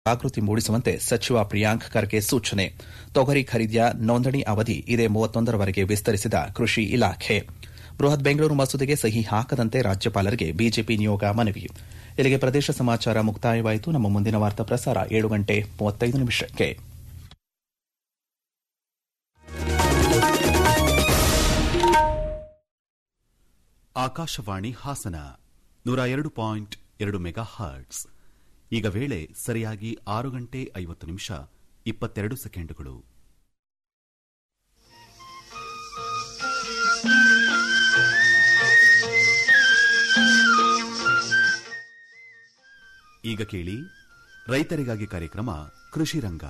ಜಾಗೃತಿ ಮೂಡಿಸುವಂತೆ ಸಚಿವ ಪ್ರಿಯಾಂಕ್ ಖರ್ಗೆ ಸೂಚನೆ ತೊಗರಿ ಖರೀದಿಯ ನೋಂದಣಿ ಅವಧಿ ಇದೇ ಮೂವತ್ತೊಂದರವರೆಗೆ ವಿಸ್ತರಿಸಿದ ಕೃಷಿ ಇಲಾಖೆ ಬೃಹತ್ ಬೆಂಗಳೂರು ಮಸೂದೆಗೆ ಸಹಿ ಹಾಕದಂತೆ ರಾಜ್ಯಪಾಲರಿಗೆ ಬಿಜೆಪಿ ನಿಯೋಗ ಮನವಿ ಇಲ್ಲಿಗೆ ಪ್ರದೇಶ ಸಮಾಚಾರ ಮುಕ್ತಾಯವಾಯಿತು ನಮ್ಮ ಮುಂದಿನ ವಾರ್ತಾ ಪ್ರಸಾರ ಏಳು ಗಂಟೆ ಮೂವತ್ತೈದು ನಿಮಿಷಕ್ಕೆ ಆಕಾಶವಾಣಿ ಹಾಸನ ನೂರ ಎರಡು ಪಾಯಿಂಟ್ ಎರಡು ಮೆಗಾ ಹರ್ಟ್ಸ್ ಈಗ ವೇಳೆ ಸರಿಯಾಗಿ ಆರು ಗಂಟೆ ಐವತ್ತು ನಿಮಿಷ ಇಪ್ಪತ್ತೆರಡು ಸೆಕೆಂಡುಗಳು ಈಗ ಕೇಳಿ ರೈತರಿಗಾಗಿ ಕಾರ್ಯಕ್ರಮ ಕೃಷಿ ರಂಗ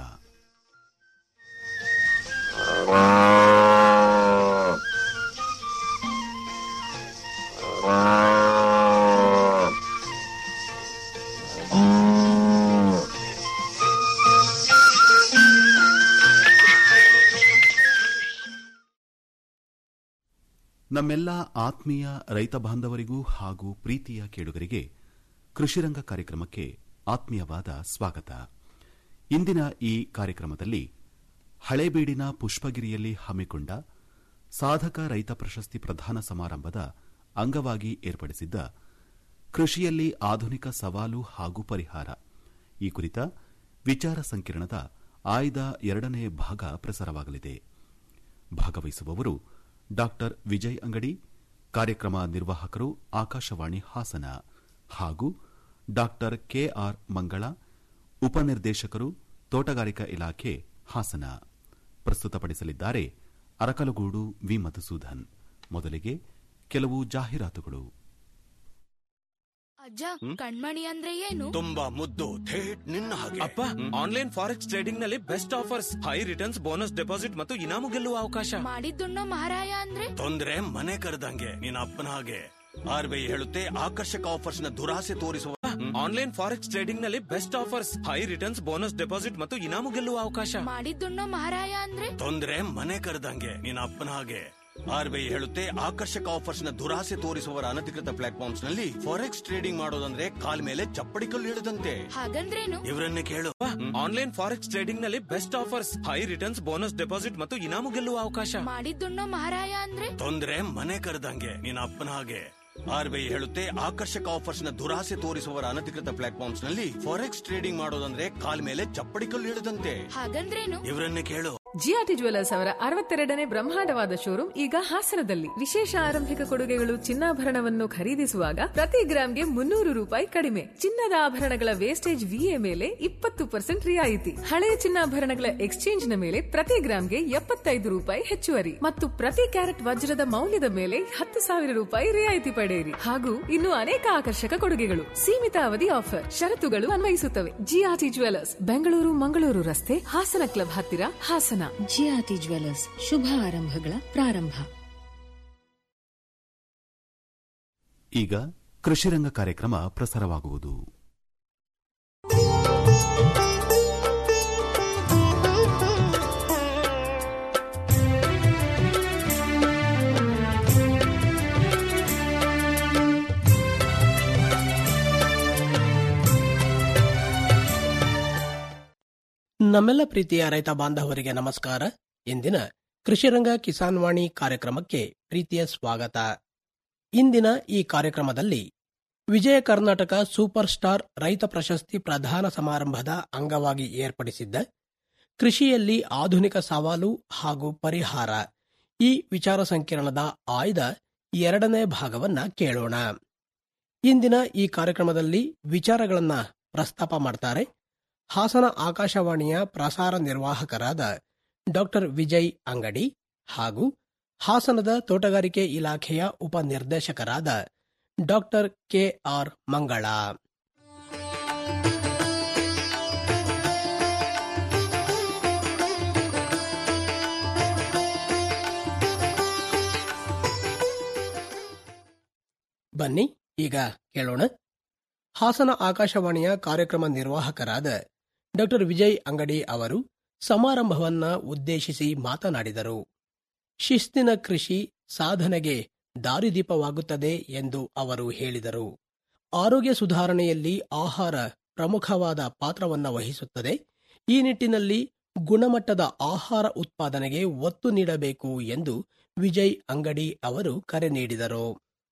ನಮ್ಮೆಲ್ಲ ಆತ್ಮೀಯ ರೈತ ಬಾಂಧವರಿಗೂ ಹಾಗೂ ಪ್ರೀತಿಯ ಕೇಳುಗರಿಗೆ ಕೃಷಿರಂಗ ಕಾರ್ಯಕ್ರಮಕ್ಕೆ ಆತ್ಮೀಯವಾದ ಸ್ವಾಗತ ಇಂದಿನ ಈ ಕಾರ್ಯಕ್ರಮದಲ್ಲಿ ಹಳೇಬೀಡಿನ ಪುಷ್ಪಗಿರಿಯಲ್ಲಿ ಹಮ್ಮಿಕೊಂಡ ಸಾಧಕ ರೈತ ಪ್ರಶಸ್ತಿ ಪ್ರದಾನ ಸಮಾರಂಭದ ಅಂಗವಾಗಿ ಏರ್ಪಡಿಸಿದ್ದ ಕೃಷಿಯಲ್ಲಿ ಆಧುನಿಕ ಸವಾಲು ಹಾಗೂ ಪರಿಹಾರ ಈ ಕುರಿತ ವಿಚಾರ ಸಂಕಿರಣದ ಆಯ್ದ ಎರಡನೇ ಭಾಗ ಪ್ರಸಾರವಾಗಲಿದೆ ಭಾಗವಹಿಸುವವರು ಡಾ ವಿಜಯ್ ಅಂಗಡಿ ಕಾರ್ಯಕ್ರಮ ನಿರ್ವಾಹಕರು ಆಕಾಶವಾಣಿ ಹಾಸನ ಹಾಗೂ ಡಾ ಕೆಆರ್ ಮಂಗಳ ಉಪನಿರ್ದೇಶಕರು ತೋಟಗಾರಿಕಾ ಇಲಾಖೆ ಹಾಸನ ಪ್ರಸ್ತುತಪಡಿಸಲಿದ್ದಾರೆ ಅರಕಲಗೂಡು ವಿ ಮಧುಸೂದನ್ ಮೊದಲಿಗೆ ಕೆಲವು ಜಾಹೀರಾತುಗಳು ಅಜ್ಜ ಕಣ್ಮಣಿ ಅಂದ್ರೆ ಏನು ತುಂಬಾ ಮುದ್ದು ಥೇಟ್ ನಿನ್ನ ಹಾಗೆ ಅಪ್ಪ ಆನ್ಲೈನ್ ಫಾರೆಕ್ಸ್ ಟ್ರೇಡಿಂಗ್ ನಲ್ಲಿ best offers high returns bonus deposit ಮತ್ತು ಇನಾಮು ಗೆಲ್ಲುವ ಅವಕಾಶ ಮಾಡಿದ್ದುಣ್ಣೋ ಮಹಾರಾಯ ಅಂದ್ರೆ ತೊಂದ್ರೆ ಮನೆ ಕರೆದಂಗೆ ನಿನ್ನ ಅಪ್ಪನ ಹಾಗೆ ಆರ್ ಬಿ ಐ ಹೇಳುತ್ತೆ ಆಕರ್ಷಕ ಆಫರ್ಸ್ ನ ದುರಾಸೆ ತೋರಿಸುವ ಆನ್ಲೈನ್ ಫಾರೆಕ್ಸ್ ಟ್ರೇಡಿಂಗ್ ನಲ್ಲಿ best offers high returns bonus deposit ಮತ್ತು ಇನಾಮು ಗೆಲ್ಲುವ ಅವಕಾಶ ಮಾಡಿದ್ದುಣ್ಣೋ ಮಹಾರಾಯ ಅಂದ್ರೆ ತೊಂದ್ರೆ ಮನೆ ಕರೆದಂಗೆ ನಿನ್ನ ಅಪ್ಪನ ಹಾಗೆ ಆರ್ ಬಿ ಐ ಹೇಳುತ್ತೆ ಆಕರ್ಷಕ ಆಫರ್ಸ್ ನ ದುರಾಸೆ ತೋರಿಸುವವರ ಅನಧಿಕೃತ ಪ್ಲಾಟ್ಫಾರ್ಮ್ಸ್ ನಲ್ಲಿ ಫಾರೆಕ್ಸ್ ಟ್ರೇಡಿಂಗ್ ಮಾಡೋದಂದ್ರೆ ಕಾಲ್ ಮೇಲೆ ಚಪ್ಪಡಿ ಕಲ್ಲು ಹಿಡಿದಂತೆ ಹಾಗಂದ್ರೇನು ಇವರನ್ನೇ ಕೇಳು ಆನ್ಲೈನ್ ಫಾರೆಕ್ಸ್ ಟ್ರೇಡಿಂಗ್ ನಲ್ಲಿ best offers high returns bonus deposit ಮತ್ತು ಇನಾಮು ಗೆಲ್ಲುವ ಅವಕಾಶ ಮಾಡಿದ್ದುಣ್ಣೋ ಮಹಾರಾಯ ಅಂದ್ರೆ ತೊಂದ್ರೆ ಮನೆ ಕರೆದಂಗೆ ನಿನ್ನ ಅಪ್ಪನ ಹಾಗೆ ಆರ್ ಬಿ ಐ ಹೇಳುತ್ತೆ ಆಕರ್ಷಕ ಆಫರ್ಸ್ ನ ದುರಾಸೆ ತೋರಿಸುವವರ ಅನಧಿಕೃತ ಪ್ಲಾಟ್ಫಾರ್ಮ್ಸ್ ನಲ್ಲಿ ಫಾರೆಕ್ಸ್ ಟ್ರೇಡಿಂಗ್ ಮಾಡೋದಂದ್ರೆ ಕಾಲ್ ಮೇಲೆ ಚಪ್ಪಡಿ ಕಲ್ಲು ಹಿಡಿದಂತೆ ಹಾಗಂದ್ರೇನು ಇವರನ್ನೇ ಕೇಳು ಜಿಆರ್ಟಿ ಜುವೆಲ್ಲರ್ಸ್ ಅವರ ಅರವತ್ತೆರಡನೇ ಬ್ರಹ್ಮಾಂಡವಾದ ಶೋರೂಮ್ ಈಗ ಹಾಸನದಲ್ಲಿ ವಿಶೇಷ ಆರಂಭಿಕ ಕೊಡುಗೆಗಳು ಚಿನ್ನಾಭರಣವನ್ನು ಖರೀದಿಸುವಾಗ ಪ್ರತಿ ಗ್ರಾಂಗೆ ಮುನ್ನೂರು ರೂಪಾಯಿ ಕಡಿಮೆ ಚಿನ್ನದ ಆಭರಣಗಳ ವೇಸ್ಟೇಜ್ ವಿಎ ಮೇಲೆ ಇಪ್ಪತ್ತು ಪರ್ಸೆಂಟ್ ರಿಯಾಯಿತಿ ಹಳೆಯ ಚಿನ್ನಾಭರಣಗಳ ಎಕ್ಸ್ಚೇಂಜ್ ನ ಮೇಲೆ ಪ್ರತಿ ಗ್ರಾಂಗೆ ಎಪ್ಪತ್ತೈದು ರೂಪಾಯಿ ಹೆಚ್ಚುವರಿ ಮತ್ತು ಪ್ರತಿ ಕ್ಯಾರೆಟ್ ವಜ್ರದ ಮೌಲ್ಯದ ಮೇಲೆ ಹತ್ತು ಸಾವಿರ ರೂಪಾಯಿ ರಿಯಾಯಿತಿ ಪಡೆಯಿರಿ ಹಾಗೂ ಇನ್ನು ಅನೇಕ ಆಕರ್ಷಕ ಕೊಡುಗೆಗಳು ಸೀಮಿತ ಅವಧಿ ಆಫರ್ ಷರತ್ತುಗಳು ಅನ್ವಯಿಸುತ್ತವೆ ಜಿಆರ್ಟಿ ಜುವೆಲ್ಲರ್ಸ್ ಬೆಂಗಳೂರು ಮಂಗಳೂರು ರಸ್ತೆ ಹಾಸನ ಕ್ಲಬ್ ಹತ್ತಿರ ಹಾಸನ ಜಿಯಾತಿ ಜ್ಯುವೆಲ್ಲರ್ಸ್ ಶುಭ ಆರಂಭಗಳ ಪ್ರಾರಂಭ ಈಗ ಕೃಷಿರಂಗ ಕಾರ್ಯಕ್ರಮ ಪ್ರಸಾರವಾಗುವುದು ನಮ್ಮೆಲ್ಲ ಪ್ರೀತಿಯ ರೈತ ಬಾಂಧವರಿಗೆ ನಮಸ್ಕಾರ ಇಂದಿನ ಕೃಷಿರಂಗ ಕಿಸಾನ್ ವಾಣಿ ಕಾರ್ಯಕ್ರಮಕ್ಕೆ ಪ್ರೀತಿಯ ಸ್ವಾಗತ ಇಂದಿನ ಈ ಕಾರ್ಯಕ್ರಮದಲ್ಲಿ ವಿಜಯ ಕರ್ನಾಟಕ ಸೂಪರ್ ಸ್ಟಾರ್ ರೈತ ಪ್ರಶಸ್ತಿ ಪ್ರಧಾನ ಸಮಾರಂಭದ ಅಂಗವಾಗಿ ಏರ್ಪಡಿಸಿದ್ದ ಕೃಷಿಯಲ್ಲಿ ಆಧುನಿಕ ಸವಾಲು ಹಾಗೂ ಪರಿಹಾರ ಈ ವಿಚಾರ ಸಂಕಿರಣದ ಆಯ್ದ ಎರಡನೇ ಭಾಗವನ್ನ ಕೇಳೋಣ ಇಂದಿನ ಈ ಕಾರ್ಯಕ್ರಮದಲ್ಲಿ ವಿಚಾರಗಳನ್ನ ಪ್ರಸ್ತಾಪ ಮಾಡ್ತಾರೆ ಹಾಸನ ಆಕಾಶವಾಣಿಯ ಪ್ರಸಾರ ನಿರ್ವಾಹಕರಾದ ಡಾಕ್ಟರ್ ವಿಜಯ್ ಅಂಗಡಿ ಹಾಗೂ ಹಾಸನದ ತೋಟಗಾರಿಕೆ ಇಲಾಖೆಯ ಉಪನಿರ್ದೇಶಕರಾದ ಡಾಕ್ಟರ್ ಕೆ ಆರ್ ಮಂಗಳ ಬನ್ನಿ ಈಗ ಕೇಳೋಣ ಹಾಸನ ಆಕಾಶವಾಣಿಯ ಕಾರ್ಯಕ್ರಮ ನಿರ್ವಾಹಕರಾದ ಡಾಕ್ಟರ್ ವಿಜಯ್ ಅಂಗಡಿ ಅವರು ಸಮಾರಂಭವನ್ನ ಉದ್ದೇಶಿಸಿ ಮಾತನಾಡಿದರು ಶಿಸ್ತಿನ ಕೃಷಿ ಸಾಧನೆಗೆ ದಾರಿದೀಪವಾಗುತ್ತದೆ ಎಂದು ಅವರು ಹೇಳಿದರು ಆರೋಗ್ಯ ಸುಧಾರಣೆಯಲ್ಲಿ ಆಹಾರ ಪ್ರಮುಖವಾದ ಪಾತ್ರವನ್ನ ವಹಿಸುತ್ತದೆ ಈ ನಿಟ್ಟಿನಲ್ಲಿ ಗುಣಮಟ್ಟದ ಆಹಾರ ಉತ್ಪಾದನೆಗೆ ಒತ್ತು ನೀಡಬೇಕು ಎಂದು ವಿಜಯ್ ಅಂಗಡಿ ಅವರು ಕರೆ ನೀಡಿದರು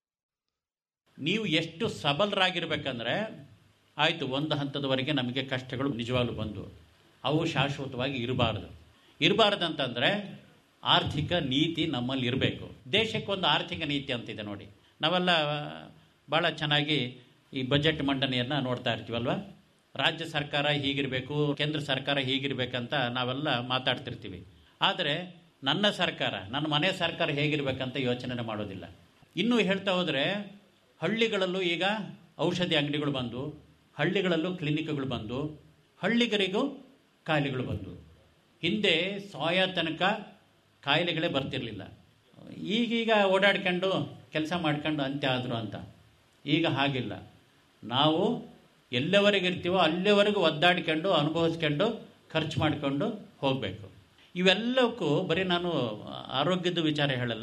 ನೀವು ಎಷ್ಟು ಸಬಲರಾಗಿರ್ಬೇಕಂದ್ರೆ ಆಯಿತು ಒಂದು ಹಂತದವರೆಗೆ ನಮಗೆ ಕಷ್ಟಗಳು ನಿಜವಾಗ್ಲೂ ಬಂದು ಅವು ಶಾಶ್ವತವಾಗಿ ಇರಬಾರ್ದು ಇರಬಾರ್ದಂತಂದರೆ ಆರ್ಥಿಕ ನೀತಿ ನಮ್ಮಲ್ಲಿ ಇರಬೇಕು ದೇಶಕ್ಕೊಂದು ಆರ್ಥಿಕ ನೀತಿ ಅಂತಿದೆ ನೋಡಿ ನಾವೆಲ್ಲ ಭಾಳ ಚೆನ್ನಾಗಿ ಈ ಬಜೆಟ್ ಮಂಡನೆಯನ್ನು ನೋಡ್ತಾ ಇರ್ತೀವಲ್ವ ರಾಜ್ಯ ಸರ್ಕಾರ ಹೀಗಿರಬೇಕು ಕೇಂದ್ರ ಸರ್ಕಾರ ಹೀಗಿರ್ಬೇಕಂತ ನಾವೆಲ್ಲ ಮಾತಾಡ್ತಿರ್ತೀವಿ ಆದರೆ ನನ್ನ ಸರ್ಕಾರ ನನ್ನ ಮನೆ ಸರ್ಕಾರ ಹೇಗಿರ್ಬೇಕಂತ ಯೋಚನೆ ಮಾಡೋದಿಲ್ಲ ಇನ್ನೂ ಹೇಳ್ತಾ ಹೋದರೆ ಹಳ್ಳಿಗಳಲ್ಲೂ ಈಗ ಔಷಧಿ ಅಂಗಡಿಗಳು ಬಂದು ಹಳ್ಳಿಗಳಲ್ಲೂ ಕ್ಲಿನಿಕ್ಗಳು ಬಂದು ಹಳ್ಳಿಗರಿಗೂ ಕಾಯಿಲೆಗಳು ಬಂದು ಹಿಂದೆ ಸಾಯ ತನಕ ಕಾಯಿಲೆಗಳೇ ಬರ್ತಿರಲಿಲ್ಲ ಈಗೀಗ ಓಡಾಡ್ಕೊಂಡು ಕೆಲಸ ಮಾಡ್ಕೊಂಡು ಅಂತ್ಯ ಆದರು ಅಂತ ಈಗ ಹಾಗಿಲ್ಲ ನಾವು ಎಲ್ಲವರೆಗೆ ಇರ್ತೀವೋ ಅಲ್ಲಿವರೆಗೂ ಒದ್ದಾಡ್ಕೊಂಡು ಅನುಭವಿಸ್ಕೊಂಡು ಖರ್ಚು ಮಾಡಿಕೊಂಡು ಹೋಗಬೇಕು ಇವೆಲ್ಲಕ್ಕೂ ಬರೀ ನಾನು ಆರೋಗ್ಯದ ವಿಚಾರ ಹೇಳಲ್ಲ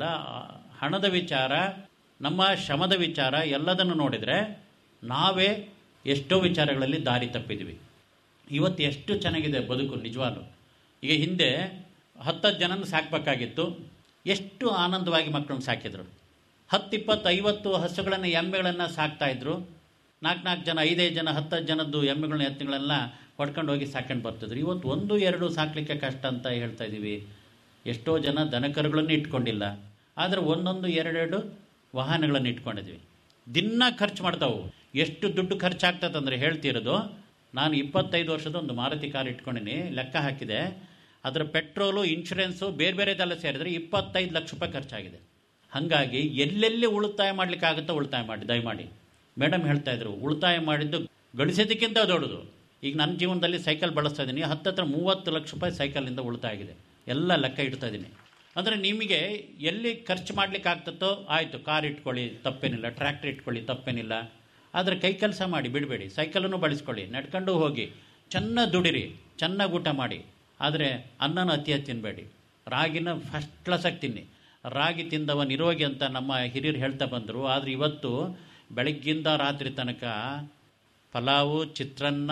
ಹಣದ ವಿಚಾರ ನಮ್ಮ ಶ್ರಮದ ವಿಚಾರ ಎಲ್ಲದನ್ನು ನೋಡಿದರೆ ನಾವೇ ಎಷ್ಟೋ ವಿಚಾರಗಳಲ್ಲಿ ದಾರಿ ತಪ್ಪಿದ್ವಿ ಇವತ್ತು ಎಷ್ಟು ಚೆನ್ನಾಗಿದೆ ಬದುಕು ನಿಜವಾಗ್ಲು ಈಗ ಹಿಂದೆ ಹತ್ತತ್ತು ಜನನ ಸಾಕಬೇಕಾಗಿತ್ತು ಎಷ್ಟು ಆನಂದವಾಗಿ ಮಕ್ಕಳನ್ನ ಸಾಕಿದ್ರು ಹತ್ತು ಇಪ್ಪತ್ತು ಐವತ್ತು ಹಸುಗಳನ್ನು ಎಮ್ಮೆಗಳನ್ನು ಸಾಕ್ತಾ ಇದ್ರು ನಾಲ್ಕು ನಾಲ್ಕು ಜನ ಐದೈದು ಜನ ಹತ್ತತ್ತು ಜನದ್ದು ಎಮ್ಮೆಗಳನ್ನ ಎತ್ತುಗಳನ್ನ ಹೊಡ್ಕೊಂಡು ಹೋಗಿ ಸಾಕೊಂಡು ಬರ್ತಿದ್ರು ಇವತ್ತು ಒಂದು ಎರಡು ಸಾಕಲಿಕ್ಕೆ ಕಷ್ಟ ಅಂತ ಹೇಳ್ತಾ ಇದ್ದೀವಿ ಎಷ್ಟೋ ಜನ ದನಕರುಗಳನ್ನು ಇಟ್ಕೊಂಡಿಲ್ಲ ಆದರೆ ಒಂದೊಂದು ಎರಡೆರಡು ವಾಹನಗಳನ್ನು ಇಟ್ಕೊಂಡಿದ್ವಿ ದಿನ ಖರ್ಚು ಮಾಡ್ತಾವು ಎಷ್ಟು ದುಡ್ಡು ಖರ್ಚಾಗ್ತದೆ ಅಂದರೆ ಹೇಳ್ತಿರೋದು ನಾನು ಇಪ್ಪತ್ತೈದು ವರ್ಷದ ಒಂದು ಮಾರುತಿ ಕಾರ್ ಇಟ್ಕೊಂಡಿನಿ ಲೆಕ್ಕ ಹಾಕಿದೆ ಅದರ ಪೆಟ್ರೋಲು ಇನ್ಶೂರೆನ್ಸು ಬೇರೆ ಬೇರೆದೆಲ್ಲ ಸೇರಿದ್ರೆ ಇಪ್ಪತ್ತೈದು ಲಕ್ಷ ರೂಪಾಯಿ ಖರ್ಚಾಗಿದೆ ಹಾಗಾಗಿ ಎಲ್ಲೆಲ್ಲಿ ಉಳಿತಾಯ ಮಾಡ್ಲಿಕ್ಕೆ ಆಗುತ್ತೋ ಉಳಿತಾಯ ಮಾಡಿ ದಯಮಾಡಿ ಮೇಡಮ್ ಹೇಳ್ತಾ ಇದ್ರು ಉಳಿತಾಯ ಮಾಡಿದ್ದು ಗಳಿಸೋದಕ್ಕಿಂತ ದೊಡ್ಡದು ಈಗ ನನ್ನ ಜೀವನದಲ್ಲಿ ಸೈಕಲ್ ಬಳಸ್ತಾ ಇದ್ದೀನಿ ಹತ್ತತ್ರ ಮೂವತ್ತು ಲಕ್ಷ ರೂಪಾಯಿ ಸೈಕಲಿಂದ ಉಳಿತಾಯ ಆಗಿದೆ ಎಲ್ಲ ಲೆಕ್ಕ ಇಡ್ತಾ ಇದ್ದೀನಿ ಅಂದರೆ ನಿಮಗೆ ಎಲ್ಲಿ ಖರ್ಚು ಮಾಡ್ಲಿಕ್ಕೆ ಆಗ್ತತ್ತೋ ಆಯಿತು ಕಾರ್ ಇಟ್ಕೊಳ್ಳಿ ತಪ್ಪೇನಿಲ್ಲ ಟ್ರ್ಯಾಕ್ಟರ್ ಇಟ್ಕೊಳ್ಳಿ ತಪ್ಪೇನಿಲ್ಲ ಆದರೆ ಕೈ ಕೆಲಸ ಮಾಡಿ ಬಿಡಬೇಡಿ ಸೈಕಲನ್ನು ಬಳಸ್ಕೊಳ್ಳಿ ನಡ್ಕೊಂಡು ಹೋಗಿ ಚೆನ್ನಾಗಿ ದುಡಿರಿ ಚೆನ್ನಾಗಿ ಊಟ ಮಾಡಿ ಆದರೆ ಅನ್ನನ ಅತಿಯಾಗಿ ತಿನ್ನಬೇಡಿ ರಾಗಿನ ಫಸ್ಟ್ ಕ್ಲಾಸಾಗಿ ತಿನ್ನಿ ರಾಗಿ ತಿಂದವ ನಿರೋಗಿ ಅಂತ ನಮ್ಮ ಹಿರಿಯರು ಹೇಳ್ತಾ ಬಂದರು ಆದರೆ ಇವತ್ತು ಬೆಳಗ್ಗಿಂದ ರಾತ್ರಿ ತನಕ ಪಲಾವು ಚಿತ್ರಾನ್ನ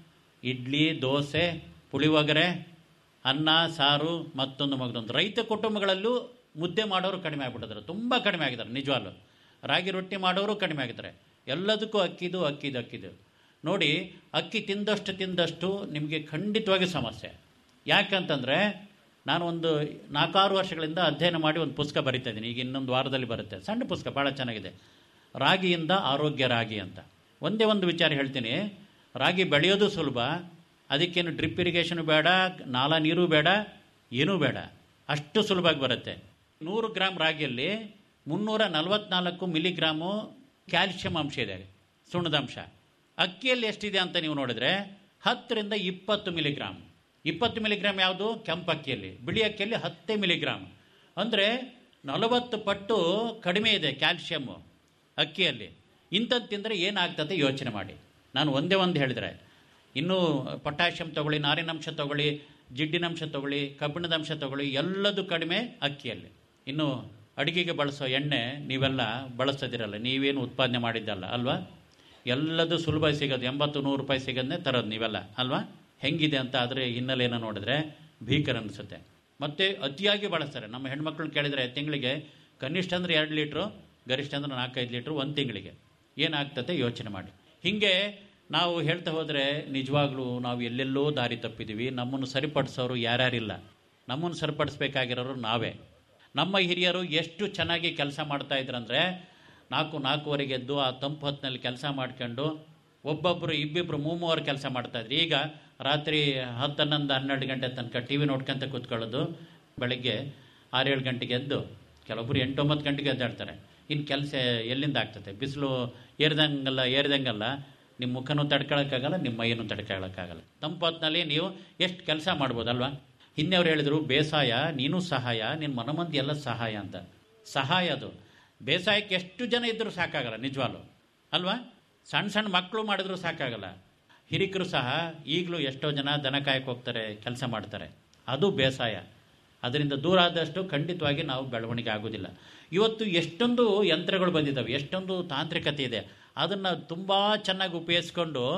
ಇಡ್ಲಿ ದೋಸೆ ಪುಳಿಯೋಗರೆ ಅನ್ನ ಸಾರು ಮತ್ತೊಂದು ಮಗದೊಂದು ರೈತ ಕುಟುಂಬಗಳಲ್ಲೂ ಮುದ್ದೆ ಮಾಡೋರು ಕಡಿಮೆ ಆಗಿಬಿಟ್ಟಿದ್ದಾರೆ ತುಂಬ ಕಡಿಮೆ ಆಗಿದ್ದಾರೆ ನಿಜವಾಗ್ಲು ರಾಗಿ ರೊಟ್ಟಿ ಮಾಡೋರು ಕಡಿಮೆ ಆಗಿದ್ದಾರೆ ಎಲ್ಲದಕ್ಕೂ ಅಕ್ಕಿದು ಅಕ್ಕಿದು ಅಕ್ಕಿದು ನೋಡಿ ಅಕ್ಕಿ ತಿಂದಷ್ಟು ತಿಂದಷ್ಟು ನಿಮಗೆ ಖಂಡಿತವಾಗಿ ಸಮಸ್ಯೆ ಯಾಕಂತಂದರೆ ನಾನು ಒಂದು ನಾಲ್ಕಾರು ವರ್ಷಗಳಿಂದ ಅಧ್ಯಯನ ಮಾಡಿ ಒಂದು ಪುಸ್ತಕ ಬರಿತಾ ಇದ್ದೀನಿ ಈಗ ಇನ್ನೊಂದು ವಾರದಲ್ಲಿ ಬರುತ್ತೆ ಸಣ್ಣ ಪುಸ್ತಕ ಭಾಳ ಚೆನ್ನಾಗಿದೆ ರಾಗಿಯಿಂದ ಆರೋಗ್ಯ ರಾಗಿ ಅಂತ ಒಂದೇ ಒಂದು ವಿಚಾರ ಹೇಳ್ತೀನಿ ರಾಗಿ ಬೆಳೆಯೋದು ಸುಲಭ ಅದಕ್ಕೇನು ಡ್ರಿಪ್ ಇರಿಗೇಷನು ಬೇಡ ನಾಲಾ ನೀರು ಬೇಡ ಏನೂ ಬೇಡ ಅಷ್ಟು ಸುಲಭವಾಗಿ ಬರುತ್ತೆ ನೂರು ಗ್ರಾಮ್ ರಾಗಿಯಲ್ಲಿ ಮುನ್ನೂರ ನಲವತ್ನಾಲ್ಕು ಮಿಲಿಗ್ರಾಮು ಕ್ಯಾಲ್ಶಿಯಂ ಅಂಶ ಇದೆ ಸುಣ್ಣದಂಶ ಅಕ್ಕಿಯಲ್ಲಿ ಎಷ್ಟಿದೆ ಅಂತ ನೀವು ನೋಡಿದ್ರೆ ಹತ್ತರಿಂದ ಇಪ್ಪತ್ತು ಮಿಲಿಗ್ರಾಮ್ ಇಪ್ಪತ್ತು ಮಿಲಿಗ್ರಾಮ್ ಯಾವುದು ಕೆಂಪು ಅಕ್ಕಿಯಲ್ಲಿ ಬಿಳಿ ಅಕ್ಕಿಯಲ್ಲಿ ಹತ್ತೇ ಮಿಲಿಗ್ರಾಮ್ ಅಂದರೆ ನಲವತ್ತು ಪಟ್ಟು ಕಡಿಮೆ ಇದೆ ಕ್ಯಾಲ್ಶಿಯಮ್ಮು ಅಕ್ಕಿಯಲ್ಲಿ ಇಂಥದ್ದು ತಿಂದರೆ ಏನಾಗ್ತದೆ ಯೋಚನೆ ಮಾಡಿ ನಾನು ಒಂದೇ ಒಂದು ಹೇಳಿದರೆ ಇನ್ನೂ ಪೊಟ್ಯಾಷಿಯಂ ತೊಗೊಳ್ಳಿ ನಾರಿನಂಶ ತೊಗೊಳ್ಳಿ ಜಿಡ್ಡಿನಂಶ ತೊಗೊಳ್ಳಿ ಕಬ್ಬಿಣದ ಅಂಶ ತೊಗೊಳ್ಳಿ ಎಲ್ಲದೂ ಕಡಿಮೆ ಅಕ್ಕಿಯಲ್ಲಿ ಇನ್ನು ಅಡುಗೆಗೆ ಬಳಸೋ ಎಣ್ಣೆ ನೀವೆಲ್ಲ ಬಳಸೋದಿರಲ್ಲ ನೀವೇನು ಉತ್ಪಾದನೆ ಮಾಡಿದ್ದಲ್ಲ ಅಲ್ವಾ ಎಲ್ಲದೂ ಸುಲಭ ಸಿಗೋದು ಎಂಬತ್ತು ನೂರು ರೂಪಾಯಿ ಸಿಗೋದನ್ನೇ ತರೋದು ನೀವೆಲ್ಲ ಅಲ್ವಾ ಹೆಂಗಿದೆ ಅಂತ ಆದರೆ ಹಿನ್ನೆಲೆಯನ್ನು ನೋಡಿದ್ರೆ ಭೀಕರ ಅನಿಸುತ್ತೆ ಮತ್ತು ಅತಿಯಾಗಿ ಬಳಸ್ತಾರೆ ನಮ್ಮ ಹೆಣ್ಮಕ್ಳನ್ನ ಕೇಳಿದರೆ ತಿಂಗಳಿಗೆ ಕನಿಷ್ಠ ಅಂದರೆ ಎರಡು ಲೀಟ್ರು ಗರಿಷ್ಠ ಅಂದರೆ ನಾಲ್ಕೈದು ಲೀಟ್ರು ಒಂದು ತಿಂಗಳಿಗೆ ಏನಾಗ್ತದೆ ಯೋಚನೆ ಮಾಡಿ ಹೀಗೆ ನಾವು ಹೇಳ್ತಾ ಹೋದರೆ ನಿಜವಾಗ್ಲೂ ನಾವು ಎಲ್ಲೆಲ್ಲೋ ದಾರಿ ತಪ್ಪಿದ್ದೀವಿ ನಮ್ಮನ್ನು ಸರಿಪಡಿಸೋರು ಯಾರ್ಯಾರಿಲ್ಲ ನಮ್ಮನ್ನು ಸರಿಪಡಿಸ್ಬೇಕಾಗಿರೋರು ನಾವೇ ನಮ್ಮ ಹಿರಿಯರು ಎಷ್ಟು ಚೆನ್ನಾಗಿ ಕೆಲಸ ಮಾಡ್ತಾ ಇದ್ರಂದರೆ ನಾಲ್ಕು ನಾಲ್ಕೂವರೆಗೆ ಎದ್ದು ಆ ತಂಪು ಹೊತ್ತಿನಲ್ಲಿ ಕೆಲಸ ಮಾಡ್ಕೊಂಡು ಒಬ್ಬೊಬ್ಬರು ಇಬ್ಬಿಬ್ಬರು ಮೂವರು ಕೆಲಸ ಮಾಡ್ತಾಯಿದ್ರು ಈಗ ರಾತ್ರಿ ಹತ್ತು ಹನ್ನೊಂದು ಹನ್ನೆರಡು ಗಂಟೆ ತನಕ ಟಿ ವಿ ನೋಡ್ಕೊಂತ ಕೂತ್ಕೊಳ್ಳೋದು ಬೆಳಗ್ಗೆ ಆರೇಳು ಗಂಟೆಗೆ ಎದ್ದು ಕೆಲವೊಬ್ಬರು ಎಂಟೊಂಬತ್ತು ಗಂಟೆಗೆ ಎದ್ದಾಡ್ತಾರೆ ಇನ್ನು ಕೆಲಸ ಎಲ್ಲಿಂದ ಆಗ್ತದೆ ಬಿಸಿಲು ಏರ್ದಂಗಲ್ಲ ಏರ್ದಂಗಲ್ಲ ನಿಮ್ಮ ಮುಖನೂ ತಡ್ಕೊಳಕ್ಕಾಗಲ್ಲ ನಿಮ್ಮ ಮೈಯನ್ನು ತಡ್ಕೊಳಕ್ಕಾಗಲ್ಲ ತಂಪು ಹೊತ್ತಿನಲ್ಲಿ ನೀವು ಎಷ್ಟು ಕೆಲಸ ಮಾಡ್ಬೋದಲ್ವಾ ಹಿಂದೆ ಅವ್ರು ಹೇಳಿದರು ಬೇಸಾಯ ನೀನು ಸಹಾಯ ನಿನ್ನ ಮನಮಂದಿ ಎಲ್ಲ ಸಹಾಯ ಅಂತ ಸಹಾಯ ಅದು ಬೇಸಾಯಕ್ಕೆ ಎಷ್ಟು ಜನ ಇದ್ದರೂ ಸಾಕಾಗಲ್ಲ ನಿಜವಾಗ್ಲು ಅಲ್ವಾ ಸಣ್ಣ ಸಣ್ಣ ಮಕ್ಕಳು ಮಾಡಿದ್ರು ಸಾಕಾಗಲ್ಲ ಹಿರಿಕರು ಸಹ ಈಗಲೂ ಎಷ್ಟೋ ಜನ ದನ ಕಾಯಕ್ಕೆ ಹೋಗ್ತಾರೆ ಕೆಲಸ ಮಾಡ್ತಾರೆ ಅದು ಬೇಸಾಯ ಅದರಿಂದ ದೂರ ಆದಷ್ಟು ಖಂಡಿತವಾಗಿ ನಾವು ಬೆಳವಣಿಗೆ ಆಗೋದಿಲ್ಲ ಇವತ್ತು ಎಷ್ಟೊಂದು ಯಂತ್ರಗಳು ಬಂದಿದ್ದಾವೆ ಎಷ್ಟೊಂದು ತಾಂತ್ರಿಕತೆ ಇದೆ ಅದನ್ನು ತುಂಬ ಚೆನ್ನಾಗಿ ಉಪಯೋಗಿಸ್ಕೊಂಡು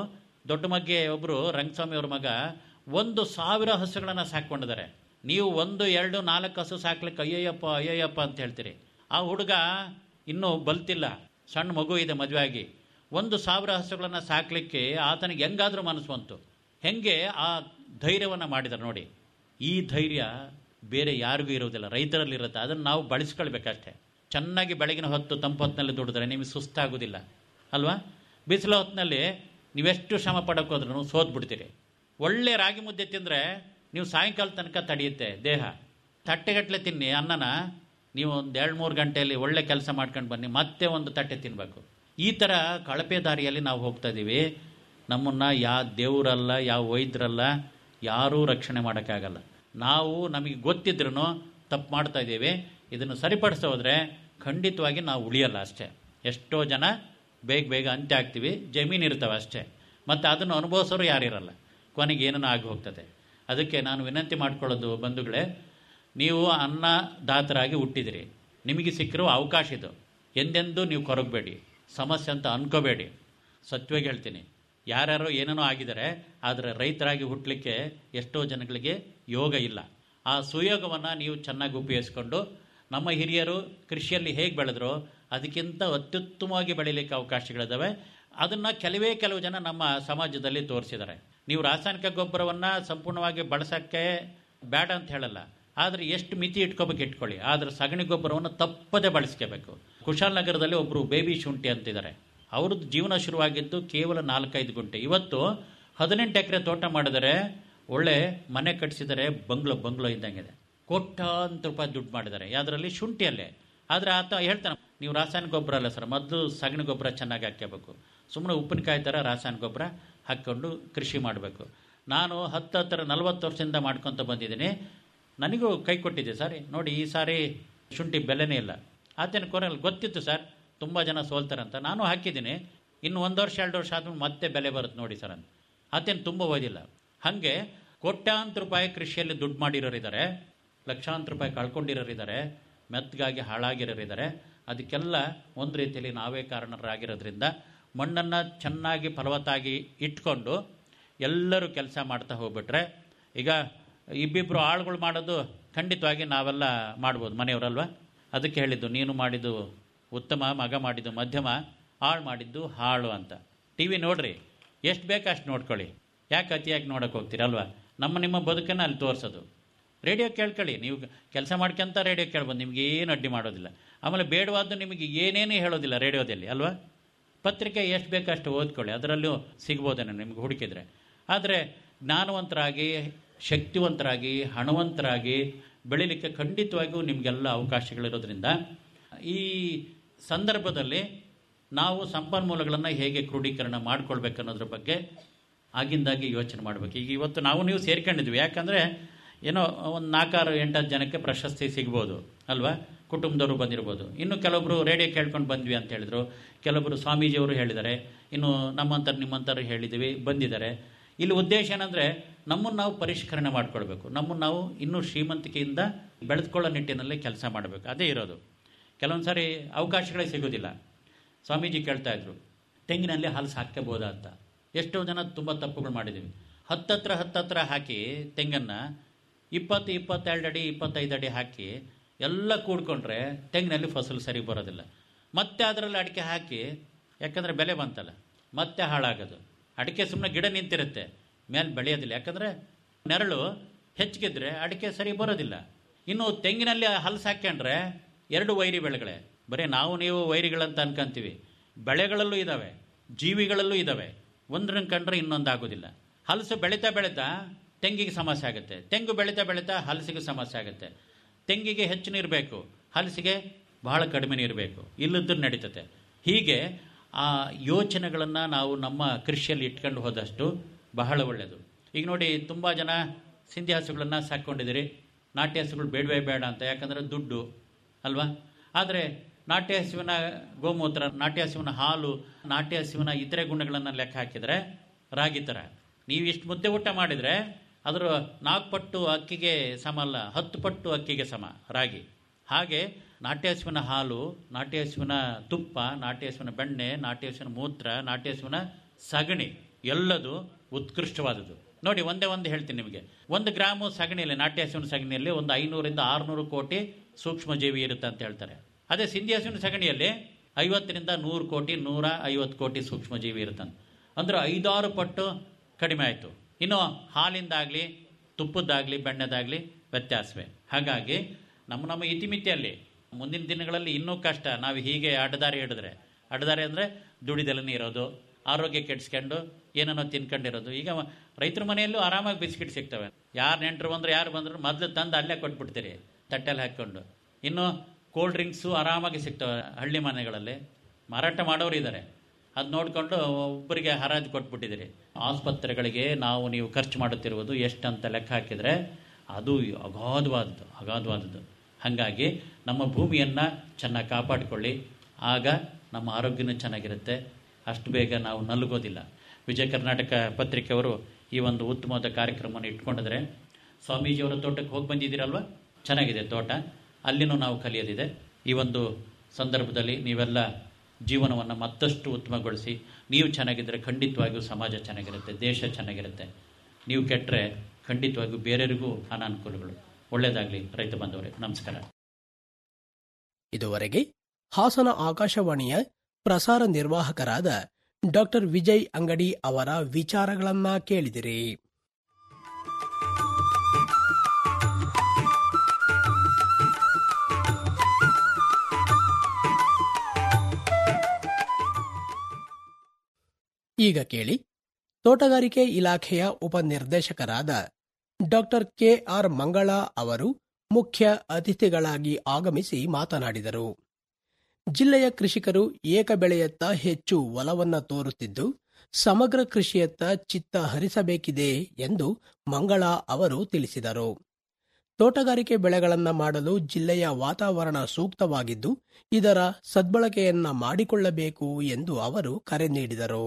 ದೊಡ್ಡ ಮಗ್ಗೆ ಒಬ್ಬರು ರಂಗಸ್ವಾಮಿ ಅವ್ರ ಮಗ ಒಂದು ಸಾವಿರ ಹಸುಗಳನ್ನು ಸಾಕೊಂಡಿದ್ದಾರೆ ನೀವು ಒಂದು ಎರಡು ನಾಲ್ಕು ಹಸು ಸಾಕ್ಲಿಕ್ಕೆ ಅಯ್ಯಯ್ಯಪ್ಪ ಅಯ್ಯಯ್ಯಪ್ಪ ಅಂತ ಹೇಳ್ತೀರಿ ಆ ಹುಡುಗ ಇನ್ನೂ ಬಲ್ತಿಲ್ಲ ಸಣ್ಣ ಮಗು ಇದೆ ಮದುವೆ ಆಗಿ ಒಂದು ಸಾವಿರ ಹಸುಗಳನ್ನು ಸಾಕ್ಲಿಕ್ಕೆ ಆತನಿಗೆ ಹೆಂಗಾದ್ರೂ ಮನಸ್ಸು ಬಂತು ಹೆಂಗೆ ಆ ಧೈರ್ಯವನ್ನು ಮಾಡಿದ್ದಾರೆ ನೋಡಿ ಈ ಧೈರ್ಯ ಬೇರೆ ಯಾರಿಗೂ ಇರೋದಿಲ್ಲ ರೈತರಲ್ಲಿ ಇರುತ್ತೆ ಅದನ್ನು ನಾವು ಬಳಸ್ಕೊಳ್ಬೇಕಷ್ಟೇ ಚೆನ್ನಾಗಿ ಬೆಳಗಿನ ಹೊತ್ತು ತಂಪು ಹೊತ್ತಿನಲ್ಲಿ ದುಡಿದ್ರೆ ನಿಮಗೆ ಸುಸ್ತಾಗೋದಿಲ್ಲ ಅಲ್ವಾ ಬಿಸಿಲು ಹೊತ್ತಿನಲ್ಲಿ ನೀವೆಷ್ಟು ಶ್ರಮ ಪಡಕ್ಕೆ ಹೋದ್ರೂ ಸೋತ್ಬಿಡ್ತೀರಿ ಒಳ್ಳೆ ರಾಗಿ ಮುದ್ದೆ ತಿಂದರೆ ನೀವು ಸಾಯಂಕಾಲ ತನಕ ತಡೆಯುತ್ತೆ ದೇಹ ತಟ್ಟೆಗಟ್ಟಲೆ ತಿನ್ನಿ ಅನ್ನನ ನೀವು ಒಂದು ಎರಡು ಮೂರು ಗಂಟೆಯಲ್ಲಿ ಒಳ್ಳೆ ಕೆಲಸ ಮಾಡ್ಕೊಂಡು ಬನ್ನಿ ಮತ್ತೆ ಒಂದು ತಟ್ಟೆ ತಿನ್ನಬೇಕು ಈ ಥರ ಕಳಪೆ ದಾರಿಯಲ್ಲಿ ನಾವು ಹೋಗ್ತಾ ಇದ್ದೀವಿ ನಮ್ಮನ್ನು ಯಾವ ದೇವರಲ್ಲ ಯಾವ ವೈದ್ಯರಲ್ಲ ಯಾರೂ ರಕ್ಷಣೆ ಮಾಡೋಕ್ಕಾಗಲ್ಲ ನಾವು ನಮಗೆ ಗೊತ್ತಿದ್ರೂ ತಪ್ಪು ಮಾಡ್ತಾ ಇದ್ದೀವಿ ಇದನ್ನು ಸರಿಪಡಿಸ್ತಾ ಹೋದರೆ ಖಂಡಿತವಾಗಿ ನಾವು ಉಳಿಯಲ್ಲ ಅಷ್ಟೇ ಎಷ್ಟೋ ಜನ ಬೇಗ ಬೇಗ ಅಂತ್ಯ ಆಗ್ತೀವಿ ಜಮೀನು ಇರ್ತವೆ ಅಷ್ಟೇ ಮತ್ತು ಅದನ್ನು ಅನುಭವಿಸೋರು ಯಾರಿರಲ್ಲ ಕೊನೆಗೆ ಏನನ್ನೋ ಆಗಿ ಹೋಗ್ತದೆ ಅದಕ್ಕೆ ನಾನು ವಿನಂತಿ ಮಾಡ್ಕೊಳ್ಳೋದು ಬಂಧುಗಳೇ ನೀವು ಅನ್ನದಾತರಾಗಿ ಹುಟ್ಟಿದಿರಿ ನಿಮಗೆ ಸಿಕ್ಕಿರೋ ಅವಕಾಶ ಇದು ಎಂದೆಂದೂ ನೀವು ಕೊರಗಬೇಡಿ ಸಮಸ್ಯೆ ಅಂತ ಅನ್ಕೋಬೇಡಿ ಸತ್ಯವಾಗಿ ಹೇಳ್ತೀನಿ ಯಾರ್ಯಾರೋ ಏನೇನೋ ಆಗಿದ್ದಾರೆ ಆದರೆ ರೈತರಾಗಿ ಹುಟ್ಟಲಿಕ್ಕೆ ಎಷ್ಟೋ ಜನಗಳಿಗೆ ಯೋಗ ಇಲ್ಲ ಆ ಸುಯೋಗವನ್ನು ನೀವು ಚೆನ್ನಾಗಿ ಉಪಯೋಗಿಸ್ಕೊಂಡು ನಮ್ಮ ಹಿರಿಯರು ಕೃಷಿಯಲ್ಲಿ ಹೇಗೆ ಬೆಳೆದ್ರೋ ಅದಕ್ಕಿಂತ ಅತ್ಯುತ್ತಮವಾಗಿ ಬೆಳೀಲಿಕ್ಕೆ ಅವಕಾಶಗಳಿದ್ದಾವೆ ಅದನ್ನು ಕೆಲವೇ ಕೆಲವು ಜನ ನಮ್ಮ ಸಮಾಜದಲ್ಲಿ ತೋರಿಸಿದ್ದಾರೆ ನೀವು ರಾಸಾಯನಿಕ ಗೊಬ್ಬರವನ್ನು ಸಂಪೂರ್ಣವಾಗಿ ಬಳಸೋಕ್ಕೆ ಬೇಡ ಅಂತ ಹೇಳಲ್ಲ ಆದರೆ ಎಷ್ಟು ಮಿತಿ ಇಟ್ಕೋಬೇಕು ಇಟ್ಕೊಳ್ಳಿ ಆದರೆ ಸಗಣಿ ಗೊಬ್ಬರವನ್ನು ತಪ್ಪದೆ ಬಳಸ್ಕೋಬೇಕು ಕುಶಾಲನಗರದಲ್ಲಿ ಒಬ್ಬರು ಬೇಬಿ ಶುಂಠಿ ಅಂತಿದ್ದಾರೆ ಅವ್ರದ್ದು ಜೀವನ ಶುರುವಾಗಿದ್ದು ಕೇವಲ ನಾಲ್ಕೈದು ಗುಂಟೆ ಇವತ್ತು ಹದಿನೆಂಟು ಎಕರೆ ತೋಟ ಮಾಡಿದರೆ ಒಳ್ಳೆ ಮನೆ ಕಟ್ಟಿಸಿದರೆ ಬಂಗ್ಲೋ ಬಂಗ್ಲೋ ಇದ್ದಂಗಿದೆ ಕೋಟ್ಯಾಂತರ ರೂಪಾಯಿ ದುಡ್ಡು ಮಾಡಿದ್ದಾರೆ ಯಾವುದರಲ್ಲಿ ಶುಂಠಿಯಲ್ಲೇ ಆದರೆ ಆತ ಹೇಳ್ತಾನೆ ನೀವು ರಾಸಾಯನಿಕ ಗೊಬ್ಬರ ಅಲ್ಲ ಸರ್ ಮೊದಲು ಸಗಣಿ ಗೊಬ್ಬರ ಚೆನ್ನಾಗಿ ಹಾಕ್ಕೋಬೇಕು ಸುಮ್ಮನೆ ಉಪ್ಪಿನಕಾಯಿ ಥರ ರಾಸಾಯನಿಕ ಗೊಬ್ಬರ ಹಾಕ್ಕೊಂಡು ಕೃಷಿ ಮಾಡಬೇಕು ನಾನು ಹತ್ತು ಹತ್ತರ ನಲ್ವತ್ತು ವರ್ಷದಿಂದ ಮಾಡ್ಕೊತ ಬಂದಿದ್ದೀನಿ ನನಗೂ ಕೈ ಕೊಟ್ಟಿದೆ ಸರ್ ನೋಡಿ ಈ ಸಾರಿ ಶುಂಠಿ ಬೆಲೆನೇ ಇಲ್ಲ ಆತನ ಕೊನೆಯಲ್ಲಿ ಗೊತ್ತಿತ್ತು ಸರ್ ತುಂಬ ಜನ ಸೋಲ್ತಾರಂತ ನಾನು ಹಾಕಿದ್ದೀನಿ ಇನ್ನು ಒಂದು ವರ್ಷ ಎರಡು ವರ್ಷ ಆದ್ಮೇಲೆ ಮತ್ತೆ ಬೆಲೆ ಬರುತ್ತೆ ನೋಡಿ ಸರ್ ಅಂತ ಆತೇನು ತುಂಬ ಓದಿಲ್ಲ ಹಾಗೆ ಕೋಟ್ಯಾಂತರ ರೂಪಾಯಿ ಕೃಷಿಯಲ್ಲಿ ದುಡ್ಡು ಮಾಡಿರೋರಿದ್ದಾರೆ ಲಕ್ಷಾಂತರ ರೂಪಾಯಿ ಕಳ್ಕೊಂಡಿರೋರಿದ್ದಾರೆ ಮೆತ್ತಗಾಗಿ ಹಾಳಾಗಿರೋರಿದ್ದಾರೆ ಅದಕ್ಕೆಲ್ಲ ಒಂದು ರೀತಿಯಲ್ಲಿ ನಾವೇ ಕಾರಣರಾಗಿರೋದ್ರಿಂದ ಮಣ್ಣನ್ನು ಚೆನ್ನಾಗಿ ಫಲವತ್ತಾಗಿ ಇಟ್ಕೊಂಡು ಎಲ್ಲರೂ ಕೆಲಸ ಮಾಡ್ತಾ ಹೋಗ್ಬಿಟ್ರೆ ಈಗ ಇಬ್ಬಿಬ್ಬರು ಆಳುಗಳು ಮಾಡೋದು ಖಂಡಿತವಾಗಿ ನಾವೆಲ್ಲ ಮಾಡ್ಬೋದು ಮನೆಯವರಲ್ವ ಅದಕ್ಕೆ ಹೇಳಿದ್ದು ನೀನು ಮಾಡಿದ್ದು ಉತ್ತಮ ಮಗ ಮಾಡಿದ್ದು ಮಧ್ಯಮ ಹಾಳು ಮಾಡಿದ್ದು ಹಾಳು ಅಂತ ಟಿ ವಿ ನೋಡ್ರಿ ಎಷ್ಟು ಬೇಕು ಅಷ್ಟು ನೋಡ್ಕೊಳ್ಳಿ ಯಾಕೆ ಅತಿಯಾಗಿ ನೋಡೋಕೆ ಹೋಗ್ತೀರಲ್ವ ನಮ್ಮ ನಿಮ್ಮ ಬದುಕನ್ನು ಅಲ್ಲಿ ತೋರಿಸೋದು ರೇಡಿಯೋ ಕೇಳ್ಕೊಳ್ಳಿ ನೀವು ಕೆಲಸ ಮಾಡ್ಕೊಂತ ರೇಡಿಯೋ ಕೇಳ್ಬೋದು ನಿಮ್ಗೆ ಏನು ಅಡ್ಡಿ ಮಾಡೋದಿಲ್ಲ ಆಮೇಲೆ ಬೇಡವಾದ್ದು ನಿಮಗೆ ಏನೇನು ಹೇಳೋದಿಲ್ಲ ರೇಡಿಯೋದಲ್ಲಿ ಅಲ್ವಾ ಪತ್ರಿಕೆ ಎಷ್ಟು ಬೇಕು ಅಷ್ಟು ಓದ್ಕೊಳ್ಳಿ ಅದರಲ್ಲೂ ಸಿಗ್ಬೋದೇನೋ ನಿಮ್ಗೆ ಹುಡುಕಿದ್ರೆ ಆದರೆ ಜ್ಞಾನವಂತರಾಗಿ ಶಕ್ತಿವಂತರಾಗಿ ಹಣವಂತರಾಗಿ ಬೆಳೀಲಿಕ್ಕೆ ಖಂಡಿತವಾಗಿಯೂ ನಿಮಗೆಲ್ಲ ಅವಕಾಶಗಳಿರೋದ್ರಿಂದ ಈ ಸಂದರ್ಭದಲ್ಲಿ ನಾವು ಸಂಪನ್ಮೂಲಗಳನ್ನು ಹೇಗೆ ಕ್ರೋಢೀಕರಣ ಮಾಡ್ಕೊಳ್ಬೇಕು ಅನ್ನೋದ್ರ ಬಗ್ಗೆ ಆಗಿಂದಾಗಿ ಯೋಚನೆ ಮಾಡಬೇಕು ಈಗ ಇವತ್ತು ನಾವು ನೀವು ಸೇರ್ಕೊಂಡಿದ್ವಿ ಯಾಕಂದರೆ ಏನೋ ಒಂದು ನಾಲ್ಕಾರು ಎಂಟತ್ತು ಜನಕ್ಕೆ ಪ್ರಶಸ್ತಿ ಸಿಗ್ಬೋದು ಅಲ್ವಾ ಕುಟುಂಬದವರು ಬಂದಿರ್ಬೋದು ಇನ್ನು ಕೆಲವೊಬ್ಬರು ರೇಡಿಯೋ ಕೇಳ್ಕೊಂಡು ಬಂದ್ವಿ ಅಂತ ಹೇಳಿದರು ಕೆಲವೊಬ್ಬರು ಸ್ವಾಮೀಜಿಯವರು ಹೇಳಿದ್ದಾರೆ ಇನ್ನು ನಮ್ಮಂಥರು ನಿಮ್ಮಂಥರು ಹೇಳಿದ್ದೀವಿ ಬಂದಿದ್ದಾರೆ ಇಲ್ಲಿ ಉದ್ದೇಶ ಏನಂದರೆ ನಮ್ಮನ್ನು ನಾವು ಪರಿಷ್ಕರಣೆ ಮಾಡ್ಕೊಳ್ಬೇಕು ನಮ್ಮನ್ನು ನಾವು ಇನ್ನೂ ಶ್ರೀಮಂತಿಕೆಯಿಂದ ಬೆಳೆದುಕೊಳ್ಳೋ ನಿಟ್ಟಿನಲ್ಲಿ ಕೆಲಸ ಮಾಡಬೇಕು ಅದೇ ಇರೋದು ಕೆಲವೊಂದು ಸಾರಿ ಅವಕಾಶಗಳೇ ಸಿಗೋದಿಲ್ಲ ಸ್ವಾಮೀಜಿ ಕೇಳ್ತಾ ಇದ್ರು ತೆಂಗಿನಲ್ಲಿ ಹಾಲು ಹಾಕ್ಕೋಬೋದಾ ಅಂತ ಎಷ್ಟೋ ಜನ ತುಂಬ ತಪ್ಪುಗಳು ಮಾಡಿದ್ದೀವಿ ಹತ್ತತ್ರ ಹತ್ತತ್ರ ಹಾಕಿ ತೆಂಗನ್ನು ಇಪ್ಪತ್ತು ಇಪ್ಪತ್ತೆರಡು ಅಡಿ ಇಪ್ಪತ್ತೈದು ಅಡಿ ಹಾಕಿ ಎಲ್ಲ ಕೂಡ್ಕೊಂಡ್ರೆ ತೆಂಗಿನಲ್ಲಿ ಫಸಲು ಸರಿ ಬರೋದಿಲ್ಲ ಮತ್ತೆ ಅದರಲ್ಲಿ ಅಡಿಕೆ ಹಾಕಿ ಯಾಕಂದರೆ ಬೆಲೆ ಬಂತಲ್ಲ ಮತ್ತೆ ಹಾಳಾಗೋದು ಅಡಿಕೆ ಸುಮ್ಮನೆ ಗಿಡ ನಿಂತಿರುತ್ತೆ ಮೇಲೆ ಬೆಳೆಯೋದಿಲ್ಲ ಯಾಕಂದರೆ ನೆರಳು ಹೆಚ್ಚಿಗಿದ್ರೆ ಅಡಿಕೆ ಸರಿ ಬರೋದಿಲ್ಲ ಇನ್ನು ತೆಂಗಿನಲ್ಲಿ ಹಲಸು ಹಾಕ್ಕೊಂಡ್ರೆ ಎರಡು ವೈರಿ ಬೆಳೆಗಳೇ ಬರೀ ನಾವು ನೀವು ವೈರಿಗಳಂತ ಅನ್ಕೊಂತೀವಿ ಬೆಳೆಗಳಲ್ಲೂ ಇದ್ದಾವೆ ಜೀವಿಗಳಲ್ಲೂ ಇದ್ದಾವೆ ಒಂದ್ರನ್ನ ಕಂಡ್ರೆ ಇನ್ನೊಂದು ಆಗೋದಿಲ್ಲ ಹಲಸು ಬೆಳೀತಾ ಬೆಳೀತಾ ತೆಂಗಿಗೆ ಸಮಸ್ಯೆ ಆಗುತ್ತೆ ತೆಂಗು ಬೆಳೀತಾ ಬೆಳೀತಾ ಹಲಸಿಗೆ ಸಮಸ್ಯೆ ಆಗುತ್ತೆ ತೆಂಗಿಗೆ ಹೆಚ್ಚು ನೀರು ಬೇಕು ಹಲಸಿಗೆ ಬಹಳ ಕಡಿಮೆ ನೀರು ಬೇಕು ಇಲ್ಲದ್ದು ನಡೀತದೆ ಹೀಗೆ ಆ ಯೋಚನೆಗಳನ್ನು ನಾವು ನಮ್ಮ ಕೃಷಿಯಲ್ಲಿ ಇಟ್ಕೊಂಡು ಹೋದಷ್ಟು ಬಹಳ ಒಳ್ಳೆಯದು ಈಗ ನೋಡಿ ತುಂಬ ಜನ ಸಿಂಧಿ ಹಸುಗಳನ್ನು ಸಾಕ್ಕೊಂಡಿದ್ದೀರಿ ನಾಟ್ಯ ಹಸುಗಳು ಬೇಡವೇ ಬೇಡ ಅಂತ ಯಾಕಂದರೆ ದುಡ್ಡು ಅಲ್ವಾ ಆದರೆ ನಾಟ್ಯ ಹಸುವಿನ ಗೋಮೂತ್ರ ನಾಟ್ಯ ಹಸುವಿನ ಹಾಲು ನಾಟ್ಯ ಹಸುವಿನ ಇತರೆ ಗುಣಗಳನ್ನು ಲೆಕ್ಕ ಹಾಕಿದರೆ ರಾಗಿ ಥರ ನೀವು ಇಷ್ಟು ಮುದ್ದೆ ಊಟ ಮಾಡಿದರೆ ಅದರ ನಾಲ್ಕು ಪಟ್ಟು ಅಕ್ಕಿಗೆ ಸಮ ಅಲ್ಲ ಹತ್ತು ಪಟ್ಟು ಅಕ್ಕಿಗೆ ಸಮ ರಾಗಿ ಹಾಗೆ ನಾಟ್ಯ ಹಸುವಿನ ಹಾಲು ನಾಟ್ಯ ಹಸುವಿನ ತುಪ್ಪ ನಾಟ್ಯ ಹಸುವಿನ ಬೆಣ್ಣೆ ನಾಟ್ಯ ಹಸುವಿನ ಮೂತ್ರ ನಾಟ್ಯ ಹಸುವಿನ ಸಗಣಿ ಎಲ್ಲದು ಉತ್ಕೃಷ್ಟವಾದದ್ದು ನೋಡಿ ಒಂದೇ ಒಂದು ಹೇಳ್ತೀನಿ ನಿಮಗೆ ಒಂದು ಗ್ರಾಮು ಸಗಣಿಯಲ್ಲಿ ನಾಟ್ಯ ಹಸುವಿನ ಸಗಣಿಯಲ್ಲಿ ಒಂದು ಐನೂರಿಂದ ಆರುನೂರು ಕೋಟಿ ಸೂಕ್ಷ್ಮಜೀವಿ ಇರುತ್ತೆ ಅಂತ ಹೇಳ್ತಾರೆ ಅದೇ ಸಿಂಧಿ ಹಸುವಿನ ಸಗಣಿಯಲ್ಲಿ ಐವತ್ತರಿಂದ ನೂರು ಕೋಟಿ ನೂರ ಐವತ್ತು ಕೋಟಿ ಸೂಕ್ಷ್ಮಜೀವಿ ಇರುತ್ತಂತೆ ಅಂದ್ರೆ ಐದಾರು ಪಟ್ಟು ಕಡಿಮೆ ಆಯಿತು ಇನ್ನು ಹಾಲಿಂದಾಗಲಿ ತುಪ್ಪದ್ದಾಗಲಿ ಬೆಣ್ಣೆದಾಗಲಿ ವ್ಯತ್ಯಾಸವೇ ಹಾಗಾಗಿ ನಮ್ಮ ನಮ್ಮ ಇತಿಮಿತಿಯಲ್ಲಿ ಮುಂದಿನ ದಿನಗಳಲ್ಲಿ ಇನ್ನೂ ಕಷ್ಟ ನಾವು ಹೀಗೆ ಅಡ್ಡದಾರಿ ಹಿಡಿದ್ರೆ ಅಡ್ಡದಾರಿ ಅಂದರೆ ದುಡಿದೆಲ್ಲನೇ ಇರೋದು ಆರೋಗ್ಯ ಕೆಡಿಸ್ಕೊಂಡು ಏನನ್ನೋ ತಿನ್ಕೊಂಡಿರೋದು ಈಗ ರೈತರ ಮನೆಯಲ್ಲೂ ಆರಾಮಾಗಿ ಬಿಸ್ಕಿಟ್ ಸಿಗ್ತವೆ ಯಾರು ನೆಂಟರು ಬಂದ್ರೆ ಯಾರು ಬಂದ್ರು ಮೊದಲು ತಂದು ಅಲ್ಲೇ ಕೊಟ್ಬಿಡ್ತೀರಿ ತಟ್ಟೆಲ್ಲಿ ಹಾಕ್ಕೊಂಡು ಇನ್ನು ಕೋಲ್ಡ್ ಡ್ರಿಂಕ್ಸು ಆರಾಮಾಗಿ ಸಿಗ್ತವೆ ಹಳ್ಳಿ ಮನೆಗಳಲ್ಲಿ ಮಾರಾಟ ಮಾಡೋರು ಇದ್ದಾರೆ ಅದು ನೋಡಿಕೊಂಡು ಒಬ್ಬರಿಗೆ ಹರಾಜು ಕೊಟ್ಬಿಟ್ಟಿದ್ದೀರಿ ಆಸ್ಪತ್ರೆಗಳಿಗೆ ನಾವು ನೀವು ಖರ್ಚು ಮಾಡುತ್ತಿರುವುದು ಎಷ್ಟಂತ ಲೆಕ್ಕ ಹಾಕಿದರೆ ಅದು ಅಗಾಧವಾದದ್ದು ಅಗಾಧವಾದದ್ದು ಹಾಗಾಗಿ ನಮ್ಮ ಭೂಮಿಯನ್ನು ಚೆನ್ನಾಗಿ ಕಾಪಾಡಿಕೊಳ್ಳಿ ಆಗ ನಮ್ಮ ಆರೋಗ್ಯನೂ ಚೆನ್ನಾಗಿರುತ್ತೆ ಅಷ್ಟು ಬೇಗ ನಾವು ನಲುಗೋದಿಲ್ಲ ವಿಜಯ ಕರ್ನಾಟಕ ಪತ್ರಿಕೆಯವರು ಈ ಒಂದು ಉತ್ತಮವಾದ ಕಾರ್ಯಕ್ರಮವನ್ನು ಇಟ್ಕೊಂಡಿದ್ರೆ ಸ್ವಾಮೀಜಿಯವರ ತೋಟಕ್ಕೆ ಹೋಗಿ ಬಂದಿದ್ದೀರಲ್ವ ಚೆನ್ನಾಗಿದೆ ತೋಟ ಅಲ್ಲಿನೂ ನಾವು ಕಲಿಯೋದಿದೆ ಈ ಒಂದು ಸಂದರ್ಭದಲ್ಲಿ ನೀವೆಲ್ಲ ಜೀವನವನ್ನು ಮತ್ತಷ್ಟು ಉತ್ತಮಗೊಳಿಸಿ ನೀವು ಚೆನ್ನಾಗಿದ್ದರೆ ಖಂಡಿತವಾಗಿಯೂ ಸಮಾಜ ಚೆನ್ನಾಗಿರುತ್ತೆ ದೇಶ ಚೆನ್ನಾಗಿರುತ್ತೆ ನೀವು ಕೆಟ್ಟರೆ ಖಂಡಿತವಾಗಿಯೂ ಬೇರೆಯವರಿಗೂ ಅನಾನುಕೂಲಗಳು ಒಳ್ಳೆಯದಾಗಲಿ ರೈತ ಬಂದವರೇ ನಮಸ್ಕಾರ ಇದುವರೆಗೆ ಹಾಸನ ಆಕಾಶವಾಣಿಯ ಪ್ರಸಾರ ನಿರ್ವಾಹಕರಾದ ಡಾಕ್ಟರ್ ವಿಜಯ್ ಅಂಗಡಿ ಅವರ ವಿಚಾರಗಳನ್ನ ಕೇಳಿದಿರಿ ಈಗ ಕೇಳಿ ತೋಟಗಾರಿಕೆ ಇಲಾಖೆಯ ಉಪನಿರ್ದೇಶಕರಾದ ಡಾಕ್ಟರ್ ಕೆ ಆರ್ ಮಂಗಳ ಅವರು ಮುಖ್ಯ ಅತಿಥಿಗಳಾಗಿ ಆಗಮಿಸಿ ಮಾತನಾಡಿದರು ಜಿಲ್ಲೆಯ ಕೃಷಿಕರು ಏಕ ಬೆಳೆಯತ್ತ ಹೆಚ್ಚು ಒಲವನ್ನ ತೋರುತ್ತಿದ್ದು ಸಮಗ್ರ ಕೃಷಿಯತ್ತ ಚಿತ್ತ ಹರಿಸಬೇಕಿದೆ ಎಂದು ಮಂಗಳ ಅವರು ತಿಳಿಸಿದರು ತೋಟಗಾರಿಕೆ ಬೆಳೆಗಳನ್ನ ಮಾಡಲು ಜಿಲ್ಲೆಯ ವಾತಾವರಣ ಸೂಕ್ತವಾಗಿದ್ದು ಇದರ ಸದ್ಬಳಕೆಯನ್ನ ಮಾಡಿಕೊಳ್ಳಬೇಕು ಎಂದು ಅವರು ಕರೆ ನೀಡಿದರು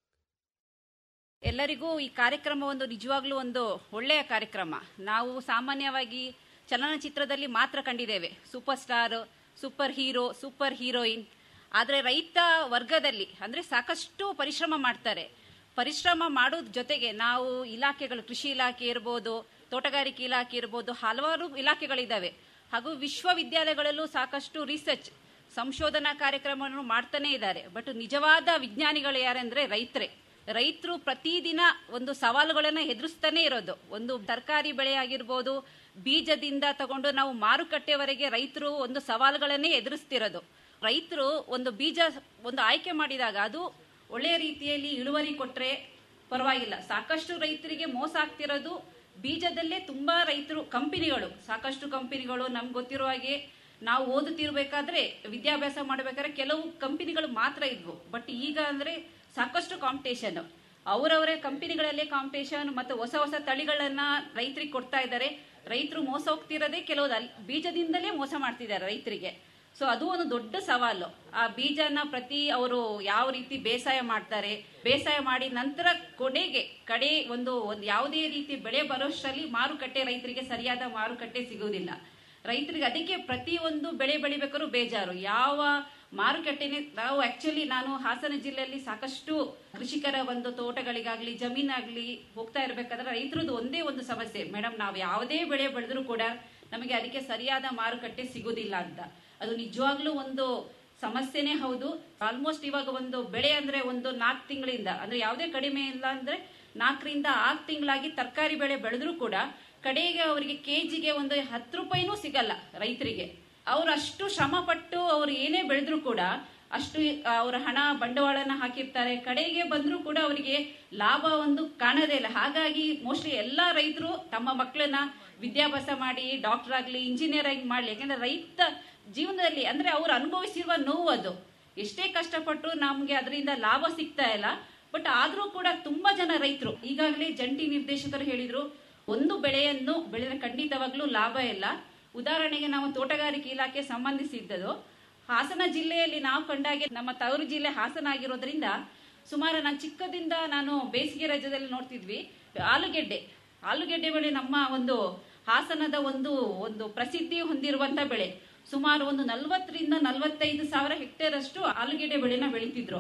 ಎಲ್ಲರಿಗೂ ಈ ಕಾರ್ಯಕ್ರಮ ಒಂದು ನಿಜವಾಗ್ಲೂ ಒಂದು ಒಳ್ಳೆಯ ಕಾರ್ಯಕ್ರಮ ನಾವು ಸಾಮಾನ್ಯವಾಗಿ ಚಲನಚಿತ್ರದಲ್ಲಿ ಮಾತ್ರ ಕಂಡಿದ್ದೇವೆ super star super hero super heroine ಆದರೆ ರೈತ ವರ್ಗದಲ್ಲಿ ಅಂದರೆ ಸಾಕಷ್ಟು ಪರಿಶ್ರಮ ಮಾಡ್ತಾರೆ ಪರಿಶ್ರಮ ಮಾಡೋದ್ರ ಜೊತೆಗೆ ನಾವು ಇಲಾಖೆಗಳು ಕೃಷಿ ಇಲಾಖೆ ಇರ್ಬೋದು ತೋಟಗಾರಿಕೆ ಇಲಾಖೆ ಇರ್ಬೋದು ಹಲವಾರು ಇಲಾಖೆಗಳಿದ್ದಾವೆ ಹಾಗೂ ವಿಶ್ವವಿದ್ಯಾಲಯಗಳಲ್ಲೂ ಸಾಕಷ್ಟು ರಿಸರ್ಚ್ ಸಂಶೋಧನಾ ಕಾರ್ಯಕ್ರಮವನ್ನು ಮಾಡ್ತಾನೆ ಇದ್ದಾರೆ ಬಟ್ ನಿಜವಾದ ವಿಜ್ಞಾನಿಗಳು ಯಾರೆಂದ್ರೆ ರೈತರೇ ರೈತರು ಪ್ರತಿದಿನ ಒಂದು ಸವಾಲುಗಳನ್ನು ಎದುರಿಸ್ತಾನೆ ಇರೋದು ಒಂದು ತರಕಾರಿ ಬೆಳೆ ಆಗಿರ್ಬೋದು ಬೀಜದಿಂದ ತಗೊಂಡು ನಾವು ಮಾರುಕಟ್ಟೆವರೆಗೆ ರೈತರು ಒಂದು ಸವಾಲುಗಳನ್ನೇ ಎದುರಿಸ್ತಿರೋದು ರೈತರು ಒಂದು ಬೀಜ ಒಂದು ಆಯ್ಕೆ ಮಾಡಿದಾಗ ಅದು ಒಳ್ಳೆಯ ರೀತಿಯಲ್ಲಿ ಇಳುವರಿ ಕೊಟ್ರೆ ಪರವಾಗಿಲ್ಲ ಸಾಕಷ್ಟು ರೈತರಿಗೆ ಮೋಸ ಆಗ್ತಿರೋದು ಬೀಜದಲ್ಲೇ ತುಂಬಾ ರೈತರು ಕಂಪನಿಗಳು ಸಾಕಷ್ಟು ಕಂಪನಿಗಳು ನಮ್ಗೆ ಗೊತ್ತಿರೋ ಹಾಗೆ ನಾವು ಓದುತ್ತಿರ್ಬೇಕಾದ್ರೆ ವಿದ್ಯಾಭ್ಯಾಸ ಮಾಡಬೇಕಾದ್ರೆ ಕೆಲವು ಕಂಪನಿಗಳು ಮಾತ್ರ ಇದ್ವು ಬಟ್ ಈಗ ಅಂದ್ರೆ ಸಾಕಷ್ಟು ಕಾಂಪಿಟೇಷನ್ ಅವರವರೇ ಕಂಪನಿಗಳಲ್ಲೇ ಕಾಂಪಿಟೇಷನ್ ಮತ್ತು ಹೊಸ ಹೊಸ ತಳಿಗಳನ್ನ ರೈತರಿಗೆ ಕೊಡ್ತಾ ಇದ್ದಾರೆ ರೈತರು ಮೋಸ ಹೋಗ್ತಿರೋದೇ ಕೆಲವು ಅಲ್- ಬೀಜದಿಂದಲೇ ಮೋಸ ಮಾಡ್ತಿದ್ದಾರೆ ರೈತರಿಗೆ ಸೊ ಅದು ಒಂದು ದೊಡ್ಡ ಸವಾಲು ಆ ಬೀಜನ ಪ್ರತಿ ಅವರು ಯಾವ ರೀತಿ ಬೇಸಾಯ ಮಾಡ್ತಾರೆ ಬೇಸಾಯ ಮಾಡಿ ನಂತರ ಕೊನೆಗೆ ಕಡೆ ಒಂದು ಒಂದು ಯಾವುದೇ ರೀತಿ ಬೆಳೆ ಬರೋಷ್ಟರಲ್ಲಿ ಮಾರುಕಟ್ಟೆ ರೈತರಿಗೆ ಸರಿಯಾದ ಮಾರುಕಟ್ಟೆ ಸಿಗುವುದಿಲ್ಲ ರೈತರಿಗೆ ಅದಕ್ಕೆ ಪ್ರತಿಯೊಂದು ಬೆಳೆ ಬೆಳಿಬೇಕಾದ್ರೂ ಬೇಜಾರು ಯಾವ ಮಾರುಕಟ್ಟೆನೆ ನಾವು ಆಕ್ಚುಲಿ ನಾನು ಹಾಸನ ಜಿಲ್ಲೆಯಲ್ಲಿ ಸಾಕಷ್ಟು ಕೃಷಿಕರ ಒಂದು ತೋಟಗಳಿಗಾಗ್ಲಿ ಜಮೀನಾಗ್ಲಿ ಹೋಗ್ತಾ ಇರ್ಬೇಕಾದ್ರೆ ರೈತರದ್ದು ಒಂದೇ ಒಂದು ಸಮಸ್ಯೆ ಮೇಡಮ್ ನಾವು ಯಾವುದೇ ಬೆಳೆ ಬೆಳೆದ್ರು ಕೂಡ ನಮಗೆ ಅದಕ್ಕೆ ಸರಿಯಾದ ಮಾರುಕಟ್ಟೆ ಸಿಗುದಿಲ್ಲ ಅಂತ ಅದು ನಿಜವಾಗ್ಲೂ ಒಂದು ಸಮಸ್ಯೆನೇ ಹೌದು ಆಲ್ಮೋಸ್ಟ್ ಇವಾಗ ಒಂದು ಬೆಳೆ ಅಂದ್ರೆ ಒಂದು ನಾಲ್ಕು ತಿಂಗಳಿಂದ ಅಂದ್ರೆ ಯಾವುದೇ ಕಡಿಮೆ ಇಲ್ಲ ಅಂದ್ರೆ ನಾಲ್ಕರಿಂದ ಆರು ತಿಂಗಳಾಗಿ ತರಕಾರಿ ಬೆಳೆ ಬೆಳೆದ್ರು ಕೂಡ ಕಡೆಗೆ ಅವರಿಗೆ ಕೆಜಿಗೆ ಒಂದು ಹತ್ತು ರೂಪಾಯಿನೂ ಸಿಗಲ್ಲ ರೈತರಿಗೆ ಅವ್ರು ಅಷ್ಟು ಶ್ರಮ ಪಟ್ಟು ಅವ್ರು ಏನೇ ಬೆಳೆದ್ರು ಕೂಡ ಅಷ್ಟು ಅವರ ಹಣ ಬಂಡವಾಳನ ಹಾಕಿರ್ತಾರೆ ಕಡೆಗೆ ಬಂದ್ರು ಕೂಡ ಅವರಿಗೆ ಲಾಭ ಒಂದು ಕಾಣದೇ ಇಲ್ಲ ಹಾಗಾಗಿ ಮೋಸ್ಟ್ಲಿ ಎಲ್ಲಾ ರೈತರು ತಮ್ಮ ಮಕ್ಕಳನ್ನ ವಿದ್ಯಾಭ್ಯಾಸ ಮಾಡಿ ಡಾಕ್ಟರ್ ಆಗ್ಲಿ ಇಂಜಿನಿಯರ್ ಆಗಿ ಮಾಡ್ಲಿ ಯಾಕಂದ್ರೆ ರೈತ ಜೀವನದಲ್ಲಿ ಅಂದ್ರೆ ಅವ್ರು ಅನುಭವಿಸಿರುವ ನೋವು ಅದು ಎಷ್ಟೇ ಕಷ್ಟಪಟ್ಟು ನಮ್ಗೆ ಅದರಿಂದ ಲಾಭ ಸಿಗ್ತಾ ಇಲ್ಲ ಬಟ್ ಆದ್ರೂ ಕೂಡ ತುಂಬಾ ಜನ ರೈತರು ಈಗಾಗಲೇ ಜಂಟಿ ನಿರ್ದೇಶಕರು ಹೇಳಿದ್ರು ಒಂದು ಬೆಳೆಯನ್ನು ಬೆಳೆದ್ರೆ ಖಂಡಿತವಾಗ್ಲೂ ಲಾಭ ಇಲ್ಲ ಉದಾಹರಣೆಗೆ ನಾವು ತೋಟಗಾರಿಕೆ ಇಲಾಖೆ ಸಂಬಂಧಿಸಿದ್ದದು ಹಾಸನ ಜಿಲ್ಲೆಯಲ್ಲಿ ನಾವು ಕಂಡಾಗೆ ನಮ್ಮ ತವರು ಜಿಲ್ಲೆ ಹಾಸನ ಆಗಿರೋದ್ರಿಂದ ಸುಮಾರು ನಾನು ಚಿಕ್ಕದಿಂದ ನಾನು ಬೇಸಿಗೆ ರಾಜ್ಯದಲ್ಲಿ ನೋಡ್ತಿದ್ವಿ ಆಲೂಗೆಡ್ಡೆ ಆಲೂಗೆಡ್ಡೆ ಬೆಳೆ ನಮ್ಮ ಒಂದು ಹಾಸನದ ಒಂದು ಒಂದು ಪ್ರಸಿದ್ಧಿ ಹೊಂದಿರುವಂತ ಬೆಳೆ ಸುಮಾರು ಒಂದು ನಲವತ್ತರಿಂದ ನಲವತ್ತೈದು ಸಾವಿರ ಹೆಕ್ಟೇರ್ ಅಷ್ಟು ಆಲೂಗೆಡ್ಡೆ ಬೆಳೆನ ಬೆಳೀತಿದ್ರು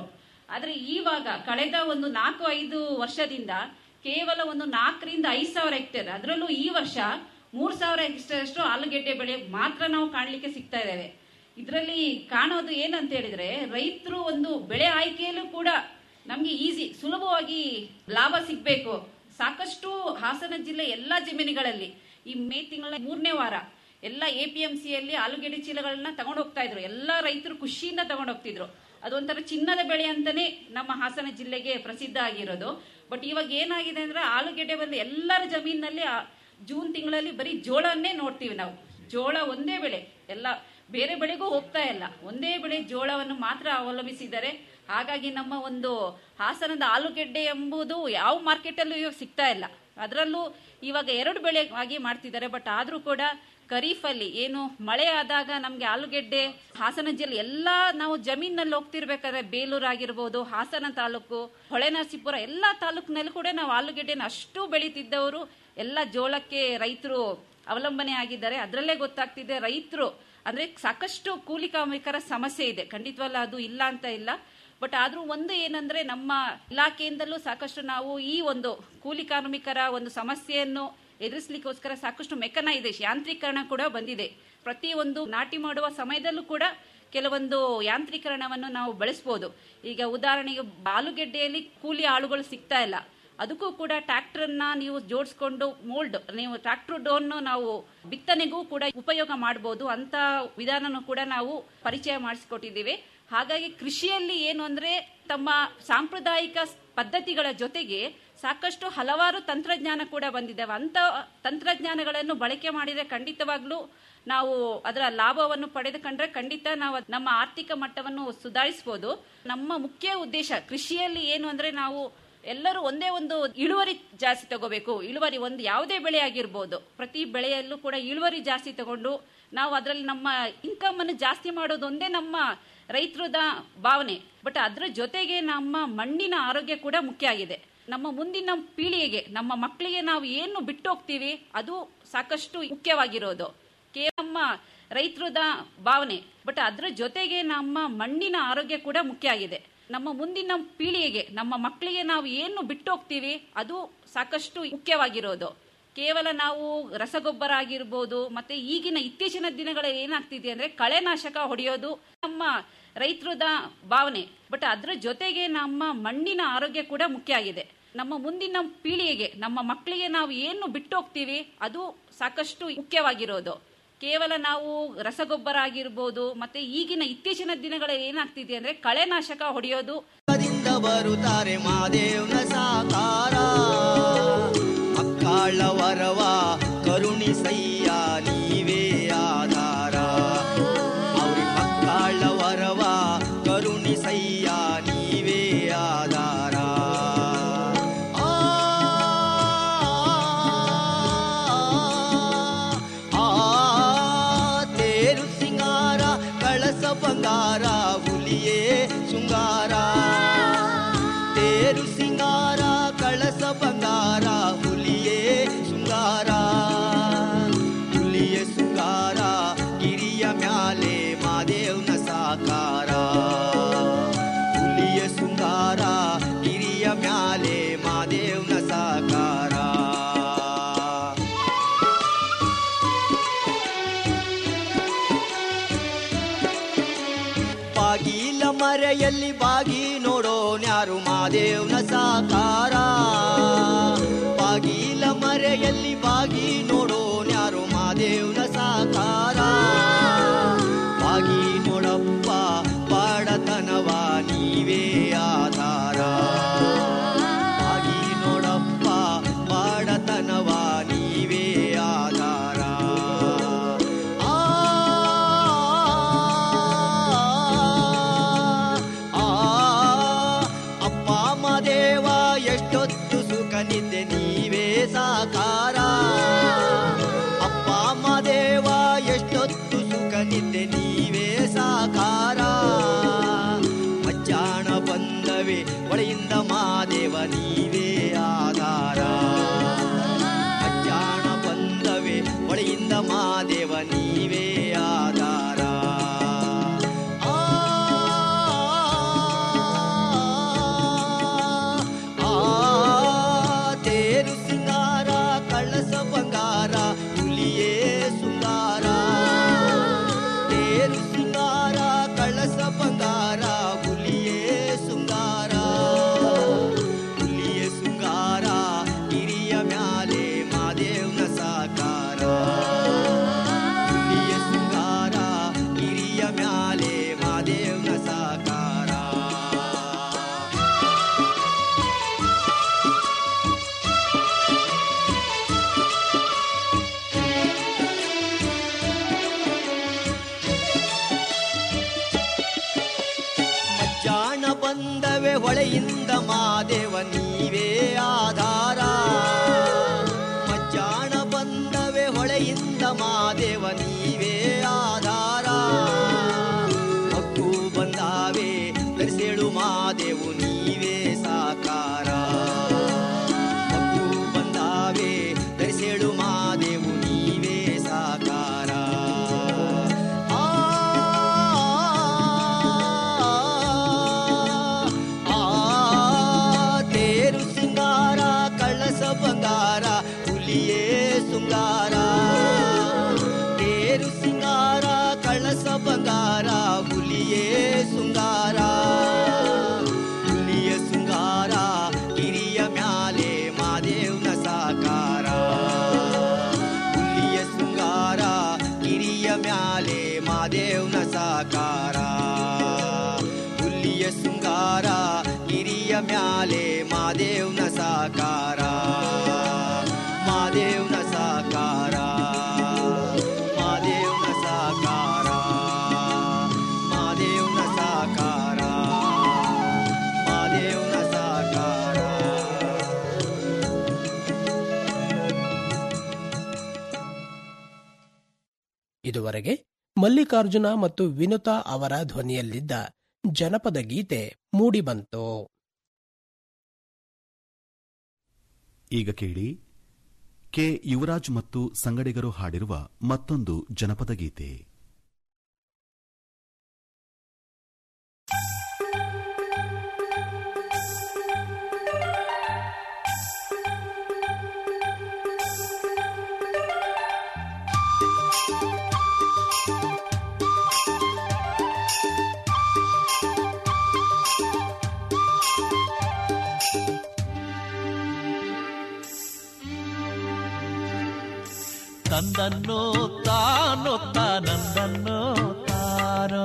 ಆದ್ರೆ ಈವಾಗ ಕಳೆದ ಒಂದು ನಾಲ್ಕು ಐದು ವರ್ಷದಿಂದ ಕೇವಲ ಒಂದು ನಾಲ್ಕರಿಂದ ಐದು ಸಾವಿರ ಹೆಕ್ಟೇರ್ ಅದರಲ್ಲೂ ಈ ವರ್ಷ ಮೂರ್ ಸಾವಿರ ಹೆಕ್ಟೇರ್ ಅಷ್ಟು ಆಲೂಗೆಡ್ಡೆ ಬೆಳೆ ಮಾತ್ರ ನಾವು ಕಾಣಲಿಕ್ಕೆ ಸಿಗ್ತಾ ಇದ್ದೇವೆ ಇದರಲ್ಲಿ ಕಾಣೋದು ಏನಂತ ಹೇಳಿದ್ರೆ ರೈತರು ಒಂದು ಬೆಳೆ ಆಯ್ಕೆಯಲ್ಲೂ ಕೂಡ ನಮ್ಗೆ ಈಸಿ ಸುಲಭವಾಗಿ ಲಾಭ ಸಿಗ್ಬೇಕು ಸಾಕಷ್ಟು ಹಾಸನ ಜಿಲ್ಲೆ ಎಲ್ಲಾ ಜಮೀನುಗಳಲ್ಲಿ ಈ ಮೇ ತಿಂಗಳ ಮೂರನೇ ವಾರ ಎಲ್ಲ ಎ ಪಿ ಎಂ ಸಿಯಲ್ಲಿ ಆಲೂಗೆಡ್ಡೆ ಚೀಲಗಳನ್ನ ತಗೊಂಡು ಹೋಗ್ತಾ ಇದ್ರು ಎಲ್ಲಾ ರೈತರು ಖುಷಿಯಿಂದ ತಗೊಂಡು ಹೋಗ್ತಿದ್ರು ಅದೊಂಥರ ಚಿನ್ನದ ಬೆಳೆ ಅಂತಾನೆ ನಮ್ಮ ಹಾಸನ ಜಿಲ್ಲೆಗೆ ಪ್ರಸಿದ್ಧ ಆಗಿರೋದು ಬಟ್ ಇವಾಗ ಏನಾಗಿದೆ ಅಂದ್ರೆ ಆಲೂಗೆಡ್ಡೆ ಬಂದು ಎಲ್ಲರ ಜಮೀನಲ್ಲಿ ಆ ಜೂನ್ ತಿಂಗಳಲ್ಲಿ ಬರೀ ಜೋಳನ್ನೇ ನೋಡ್ತೀವಿ ನಾವು ಜೋಳ ಒಂದೇ ಬೆಳೆ ಎಲ್ಲ ಬೇರೆ ಬೆಳೆಗೂ ಹೋಗ್ತಾ ಇಲ್ಲ ಒಂದೇ ಬೆಳೆ ಜೋಳವನ್ನು ಮಾತ್ರ ಅವಲಂಬಿಸಿದ್ದಾರೆ ಹಾಗಾಗಿ ನಮ್ಮ ಒಂದು ಹಾಸನದ ಆಲೂಗೆಡ್ಡೆ ಎಂಬುದು ಯಾವ ಮಾರ್ಕೆಟ್ ಅಲ್ಲೂ ಇವಾಗ ಸಿಗ್ತಾ ಇಲ್ಲ ಅದರಲ್ಲೂ ಇವಾಗ ಎರಡು ಬೆಳೆ ಆಗಿ ಮಾಡ್ತಿದ್ದಾರೆ ಬಟ್ ಆದ್ರೂ ಕೂಡ ಖರೀಫ್ ಅಲ್ಲಿ ಏನು ಮಳೆ ಆದಾಗ ನಮ್ಗೆ ಆಲೂಗೆಡ್ಡೆ ಹಾಸನ ಜಿಲ್ಲೆ ಎಲ್ಲಾ ನಾವು ಜಮೀನಲ್ಲಿ ಹೋಗ್ತಿರ್ಬೇಕಾದ್ರೆ ಬೇಲೂರು ಆಗಿರ್ಬೋದು ಹಾಸನ ತಾಲೂಕು ಹೊಳೆನರಸೀಪುರ ಎಲ್ಲಾ ತಾಲೂಕಿನಲ್ಲೂ ಕೂಡ ನಾವು ಆಲೂಗೆಡ್ಡೆನ ಅಷ್ಟು ಬೆಳೀತಿದ್ದವರು ಎಲ್ಲ ಜೋಳಕ್ಕೆ ರೈತರು ಅವಲಂಬನೆ ಆಗಿದ್ದಾರೆ ಅದರಲ್ಲೇ ಗೊತ್ತಾಗ್ತಿದೆ ರೈತರು ಅಂದ್ರೆ ಸಾಕಷ್ಟು ಕೂಲಿ ಕಾರ್ಮಿಕರ ಸಮಸ್ಯೆ ಇದೆ ಖಂಡಿತವಲ್ಲ ಅದು ಇಲ್ಲ ಅಂತ ಇಲ್ಲ ಬಟ್ ಆದ್ರೂ ಒಂದು ಏನಂದ್ರೆ ನಮ್ಮ ಇಲಾಖೆಯಿಂದಲೂ ಸಾಕಷ್ಟು ನಾವು ಈ ಒಂದು ಕೂಲಿ ಕಾರ್ಮಿಕರ ಒಂದು ಸಮಸ್ಯೆಯನ್ನು ಎದುರಿಸಲಿಕ್ಕೋಸ್ಕರ ಸಾಕಷ್ಟು ಮೆಕನೈಸೇಷನ್ ಯಾಂತ್ರೀಕರಣ ಕೂಡ ಬಂದಿದೆ ಪ್ರತಿ ಒಂದು ನಾಟಿ ಮಾಡುವ ಸಮಯದಲ್ಲೂ ಕೂಡ ಕೆಲವೊಂದು ಯಾಂತ್ರೀಕರಣವನ್ನು ನಾವು ಬಳಸಬಹುದು ಈಗ ಉದಾಹರಣೆಗೆ ಆಲೂಗೆಡ್ಡೆಯಲ್ಲಿ ಕೂಲಿ ಆಳುಗಳು ಸಿಗ್ತಾ ಇಲ್ಲ ಅದಕ್ಕೂ ಕೂಡ ಟ್ರ್ಯಾಕ್ಟರ್ನ ನೀವು ಜೋಡಿಸ್ಕೊಂಡು ಮೋಲ್ಡ್ ನೀವು ಟ್ರ್ಯಾಕ್ಟರ್ ಡೋನ್ ನಾವು ಬಿತ್ತನೆಗೂ ಕೂಡ ಉಪಯೋಗ ಮಾಡಬಹುದು ಅಂತ ವಿಧಾನನೂ ಕೂಡ ನಾವು ಪರಿಚಯ ಮಾಡಿಸಿಕೊಟ್ಟಿದ್ದೀವಿ ಹಾಗಾಗಿ ಕೃಷಿಯಲ್ಲಿ ಏನು ಅಂದ್ರೆ ತಮ್ಮ ಸಾಂಪ್ರದಾಯಿಕ ಪದ್ಧತಿಗಳ ಜೊತೆಗೆ ಸಾಕಷ್ಟು ಹಲವಾರು ತಂತ್ರಜ್ಞಾನ ಕೂಡ ಬಂದಿದ್ದಾವೆ ಅಂತ ತಂತ್ರಜ್ಞಾನಗಳನ್ನು ಬಳಕೆ ಮಾಡಿದ್ರೆ ಖಂಡಿತವಾಗ್ಲೂ ನಾವು ಅದರ ಲಾಭವನ್ನು ಪಡೆದುಕೊಂಡ್ರೆ ಖಂಡಿತ ನಾವು ನಮ್ಮ ಆರ್ಥಿಕ ಮಟ್ಟವನ್ನು ಸುಧಾರಿಸಬಹುದು ನಮ್ಮ ಮುಖ್ಯ ಉದ್ದೇಶ ಕೃಷಿಯಲ್ಲಿ ಏನು ಅಂದ್ರೆ ನಾವು ಎಲ್ಲರೂ ಒಂದೇ ಒಂದು ಇಳುವರಿ ಜಾಸ್ತಿ ತಗೋಬೇಕು ಇಳುವರಿ ಒಂದು ಯಾವುದೇ ಬೆಳೆ ಆಗಿರ್ಬೋದು ಪ್ರತಿ ಬೆಳೆಯಲ್ಲೂ ಕೂಡ ಇಳುವರಿ ಜಾಸ್ತಿ ತಗೊಂಡು ನಾವು ಅದರಲ್ಲಿ ನಮ್ಮ ಇನ್ಕಮ್ ಅನ್ನು ಜಾಸ್ತಿ ಮಾಡೋದು ಒಂದೇ ನಮ್ಮ ರೈತರದ ಭಾವನೆ ಬಟ್ ಅದರ ಜೊತೆಗೆ ನಮ್ಮ ಮಣ್ಣಿನ ಆರೋಗ್ಯ ಕೂಡ ಮುಖ್ಯ ಆಗಿದೆ ನಮ್ಮ ಮುಂದಿನ ಪೀಳಿಗೆಗೆ ನಮ್ಮ ಮಕ್ಕಳಿಗೆ ನಾವು ಏನು ಬಿಟ್ಟು ಹೋಗ್ತೀವಿ ಅದು ಸಾಕಷ್ಟು ಮುಖ್ಯವಾಗಿರೋದು ಕೇವಲ ನಮ್ಮ ರೈತರದ ಭಾವನೆ ಬಟ್ ಅದರ ಜೊತೆಗೆ ನಮ್ಮ ಮಣ್ಣಿನ ಆರೋಗ್ಯ ಕೂಡ ಮುಖ್ಯ ಆಗಿದೆ ನಮ್ಮ ಮುಂದಿನ ಪೀಳಿಗೆಗೆ ನಮ್ಮ ಮಕ್ಕಳಿಗೆ ನಾವು ಏನು ಬಿಟ್ಟು ಹೋಗ್ತೀವಿ ಅದು ಸಾಕಷ್ಟು ಮುಖ್ಯವಾಗಿರೋದು ಕೇವಲ ನಾವು ರಸಗೊಬ್ಬರ ಆಗಿರ್ಬೋದು ಮತ್ತೆ ಈಗಿನ ಇತ್ತೀಚಿನ ದಿನಗಳಲ್ಲಿ ಏನಾಗ್ತಿದೆ ಅಂದ್ರೆ ಕಳೆನಾಶಕ ಹೊಡೆಯೋದು ನಮ್ಮ ರೈತರದ ಭಾವನೆ ಬಟ್ ಅದರ ಜೊತೆಗೆ ನಮ್ಮ ಮಣ್ಣಿನ ಆರೋಗ್ಯ ಕೂಡ ಮುಖ್ಯ ಆಗಿದೆ ನಮ್ಮ ಮುಂದಿನ ಪೀಳಿಗೆಗೆ ನಮ್ಮ ಮಕ್ಕಳಿಗೆ ನಾವು ಏನು ಬಿಟ್ಟು ಹೋಗ್ತೀವಿ ಅದು ಸಾಕಷ್ಟು ಮುಖ್ಯವಾಗಿರೋದು ಕೇವಲ ನಾವು ರಸಗೊಬ್ಬರ ಆಗಿರ್ಬೋದು ಮತ್ತೆ ಈಗಿನ ಇತ್ತೀಚಿನ ದಿನಗಳಲ್ಲಿ ಏನಾಗ್ತಿದೆ ಅಂದ್ರೆ ಕಳೆನಾಶಕ ಹೊಡೆಯೋದು ದಿಂದ ಬರುತ್ತಾರೆ ಮಾದೇವ್ನ ಸಾಕಾರ ಮಕ್ಕಳ ವರವ ಕರುಣಿಸಯ್ಯ ನೀವೇ ಆಧಾರ ಅವ್ರಿ ಮಕ್ಕಳ ವರವ ಕರುಣಿಸಯ್ಯ ನೀವೇ ಆಧಾರ ಆ, ಆ, ತೇರು ಸಿಂಗಾರ ಕಳಸ ಬಂಗಾರ ಹುಲಿಯೇ ಶೃಂಗಾರ ತೇರು ಸಿಂಗಾರ ಕಳಸ ಬಂಗಾರ ಹುಲಿಯೇ ಶೃಂಗಾರ ಹುಲಿಯ ಶೃಂಗಾರ ಗಿರಿಯ ಮ್ಯಾಲೆ ಮಾದೇವ್ನ ಸಾಕಾರ ಹುಲಿಯ ಶೃಂಗಾರ ಗಿರಿಯ ಮ್ಯಾಲೆ ಮಾದೇವ್ನ ಸಾಕಾರ ಬಾಗಿಲ ಮರೆಯಲ್ಲಿ ಬಾಗಿ ನೋಡೋನ್ಯಾರು ಮಾದೇವ್ನ ಸಾಕಾರ ಬಾಗಿಲ ಮರೆಯಲ್ಲಿ ಬಾಗಿ ನೋಡೋನ್ಯಾರು ಮಾದೇವ್ನ ಸಾಕಾರ ಬಾಗಿ ನೋಡಪ್ಪ ಬಾಡತನವ ನೀವೇ ಆಧಾರ ಬಾಗಿ ನೋಡಪ್ಪ ಬಾಡತನವ ನೀವೇ ಆಧಾರ ಆ ಆ ಅಪ್ಪ ಮದೇವ ಎಷ್ಟೊತ್ತು ಸುಖ ನಿದ್ದೆ ನೀವೇ ಸಾಕಾರ ಅಪ್ಪ ಮದೇವ ಎಷ್ಟೊತ್ತು ಸುಖ ನಿದ್ದೆ ನೀವೇ ಸಾಕಾರ ಮಜ್ಜಾಣ ಬಂದವೆ ಒಳೆಯಿಂದ ಮಾದೇವ ನೀವೇ ಆಧಾರ ಮಜ್ಜಾಣ ಬಂದವೆ ಒಳೆಯಿಂದ ಮಾದೇವ ನೀವೇ ಆಧಾರ ಆ ಮಾದೇವ ನೀವೇ ಆಧಾರ ಮಜ್ಜಾಣ ಬಂದವೆ ಹೊಳೆಯಿಂದ ಮಾದೇವ ನೀವೇ ಆಧಾರ ಮಕ್ಕು ಬಂದಾವೆ ಬೆರೆಸೇಳು ಮಾದೇವು ನೀವೇ ಸಾಕಾರ ಮಕ್ಕು ಬಂದಾವೆ ಬೆರೆಸೇಳು ಮಾದೇವು ನೀವೇ ಸಾಕಾರ ಆ ಆ ತೇರು ಸಿಂಗಾರ ಕಳಸ ಬಂಗಾರ ಹುಲಿಯೇ ಸುಂಗಾರ ತೇರು ಸಿಂಗಾರ ಕಳಸ ಬಂಗಾರ ಹುಲಿಯೇ ಸುಂಗಾರ ಹುಲಿಯ ಸುಂಗಾರ ಗಿರಿಯ ಮ್ಯಾಲೆ ಮಾದೇವ್ನ ಸಾಕಾರ ಹುಲಿಯ ಸುಂಗಾರ ಗಿರಿಯ ಮ್ಯಾಲೆ ಮಾದೇವ್ನ ಸಾಕಾರ ಹುಲಿಯ ಸುಂಗಾರ ಗಿರಿಯ ಮ್ಯಾಲೆ ಮಾದೇವ್ನ ಸಾಕಾರ ಮಾದೇವ್ನ ಸಾಕಾರ ಮಾದೇವ್ನ ಸಾಕಾರ ಮಾದೇವ್ನ ಸಾಕಾರ ಮಾದೇವ್ನ ಸಾಕಾರ ಇದುವರೆಗೆ ಮಲ್ಲಿಕಾರ್ಜುನ ಮತ್ತು ವಿನುತಾ ಅವರ ಧ್ವನಿಯಲ್ಲಿದ್ದ ಜನಪದ ಗೀತೆ ಮೂಡಿಬಂತು ಈಗ ಕೇಳಿ ಕೆ ಯುವರಾಜ್ ಮತ್ತು ಸಂಗಡಿಗರು ಹಾಡಿರುವ ಮತ್ತೊಂದು ಜನಪದ ಗೀತೆ ತಂದನ್ನೋ ತಾನೋ ತಾನಂದನ್ನೋ ತಾನೋ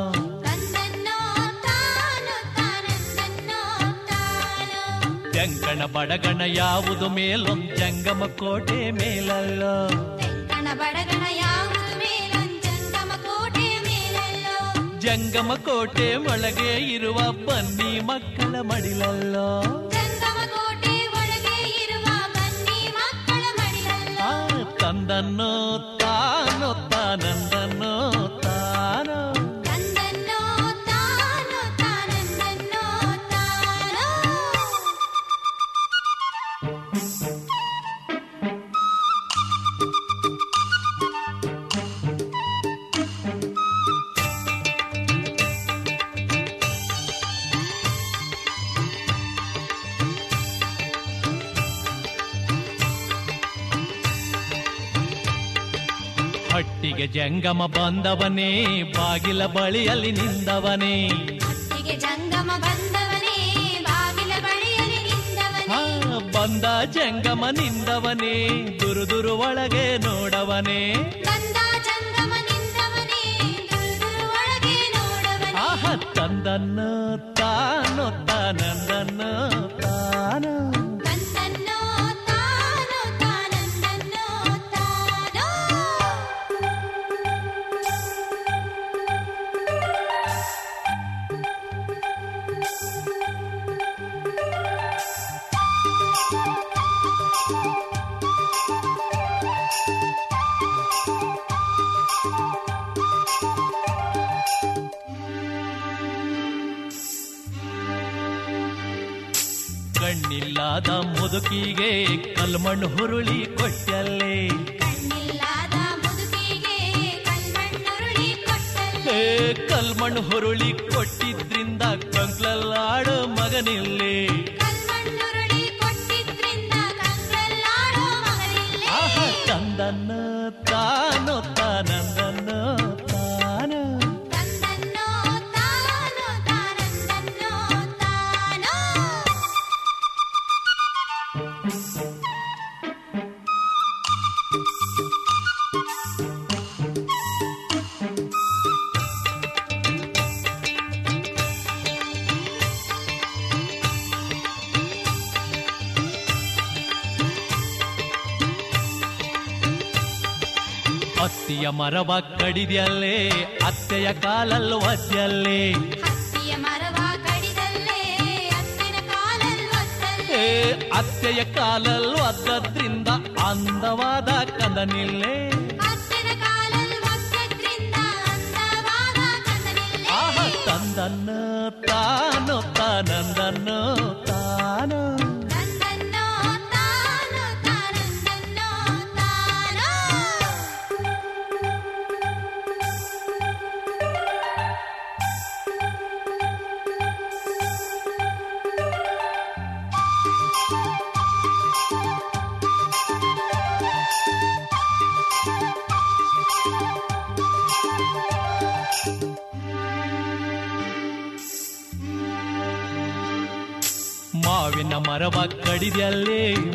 ಜಂಗಣ ಬಡಗಣ ಯಾವುದು ಮೇಲೊಂದ್ ಜಂಗಮ ಕೋಟೆ ಮೇಲಲ್ಲೋ ಬಡಗಣ ಯಾವುದು ಮೇಲೊಂಜಂಗಮ ಕೋಟೆ ಮೇಲಲ್ಲೋ ಜಂಗಮ ಕೋಟೆ ಒಳಗೆ ಇರುವ ಬನ್ನಿ ಮಕ್ಕಳ ಮಡಿಲಲ್ಲೋ ಜಂಗಮ ಕೋಟೆ ಒಳಗೆ ಇರುವ ಬನ್ನಿ ಮಕ್ಕಳ ಮಡಿಲಲ್ಲೋ ಆ ತಂದನ್ನೋ ತಾನೋ ತಾನಂದನ್ನೋ ತಾನೋ ತಂದನ್ನೋ ತಾನೋ ತಾನಂದನ್ನೋ ತಾನೋ ಹಟ್ಟಿಗೆ ಜಂಗಮ ಬಂದವನೇ ಬಾಗಿಲ ಬಳಿಯಲ್ಲಿ ನಿಂದವನೇ ಹೀಗೆ ಜಂಗಮ ಬಂದವನೇ ಬಾಗಿಲ ಬಳಿಯಲ್ಲಿ ನಿಂದವನೇ ಆ, ಬಂದ ಜಂಗಮ ನಿಂದವನೇ ದುರು ದುರು ಒಳಗೆ ನೋಡವನೇ ಬಂದ ಜಂಗಮ ನಿಂದವನೇ ದುರ್ದುರು ಒಳಗೆ ನೋಡವನೇ ಆಹ ತಂದನ್ನು ತಾನೋ ತಾನಂದನ್ನು ತಾನೋ ತಂದನ್ನೋ ತಾನೋ ತಾನಂದನ್ನೋ ತಾನೋ ಕಣ್ಣಿಲ್ಲದ ಮುದುಕಿಗೆ ಕಲ್ಮಣ್ಣು ಹುರುಳಿ ಕೊಟ್ಟಲ್ಲೇ ಕಣ್ಣಿಲ್ಲದ ಮುದುಕಿಗೆ ಕಣ್ಮಣ್ಣುರುಳಿ ಕೊಟ್ಟಲ್ಲಿ ಏ ಕಲ್ಮಣ್ಣು ಹುರುಳಿ ಕೊಟ್ಟಿದ್ರಿಂದ ಕಂಕ್ಲಲ್ಲಾಡೋ ಮಗನಿಲ್ಲೇ ಕಣ್ಮಣ್ಣುರುಳಿ ಕೊಟ್ಟಿದ್ರಿಂದ ಕಂಗಳಾಡೋ ಮಗನಿಲ್ಲೇ ಆಹ ತಂದನ್ನು ತಾನೋ ತಾನಂದನ್ನು ತಾನೋ ತಂದನ್ನೋ ತಾನೋ ತಾನಂದನ್ನೋ ತಾನೋ ಅತ್ತಿಯ ಮರವ ಕಡಿದ್ಯಲ್ಲೇ ಅತ್ತೆಯ ಕಾಲಲ್ಲಿ ಒದ್ಯಲ್ಲೇ ಹತ್ತಿಯ ಮರವ ಕಡಿದಲ್ಲೇ ಅತ್ತಿನ ಕಾಲಲ್ಲಿ ಏ ಅತ್ತೆಯ ಕಾಲಲ್ಲಿ ಒದ್ದದ್ರಿಂದ ಅಂದವಾದ ಕಂದನಿಲ್ಲೇ ಅತ್ತೆನ ಕಾಲಲ್ಲಿ ಒದ್ದದ್ರಿಂದ ಅಂದವಾದ ಕಂದನಿಲ್ಲೆ. ಆಹ ತಂದನ್ನು ತಾನು ತಾನಂದನ್ನು ತಾನು ತಂದನ್ನೋ ತಾನೋ ತಾನಂದನ್ನೋ ತಾನೋ. ಮಾವಿನ ಮರವ ಕಡಿದಲ್ಲೇ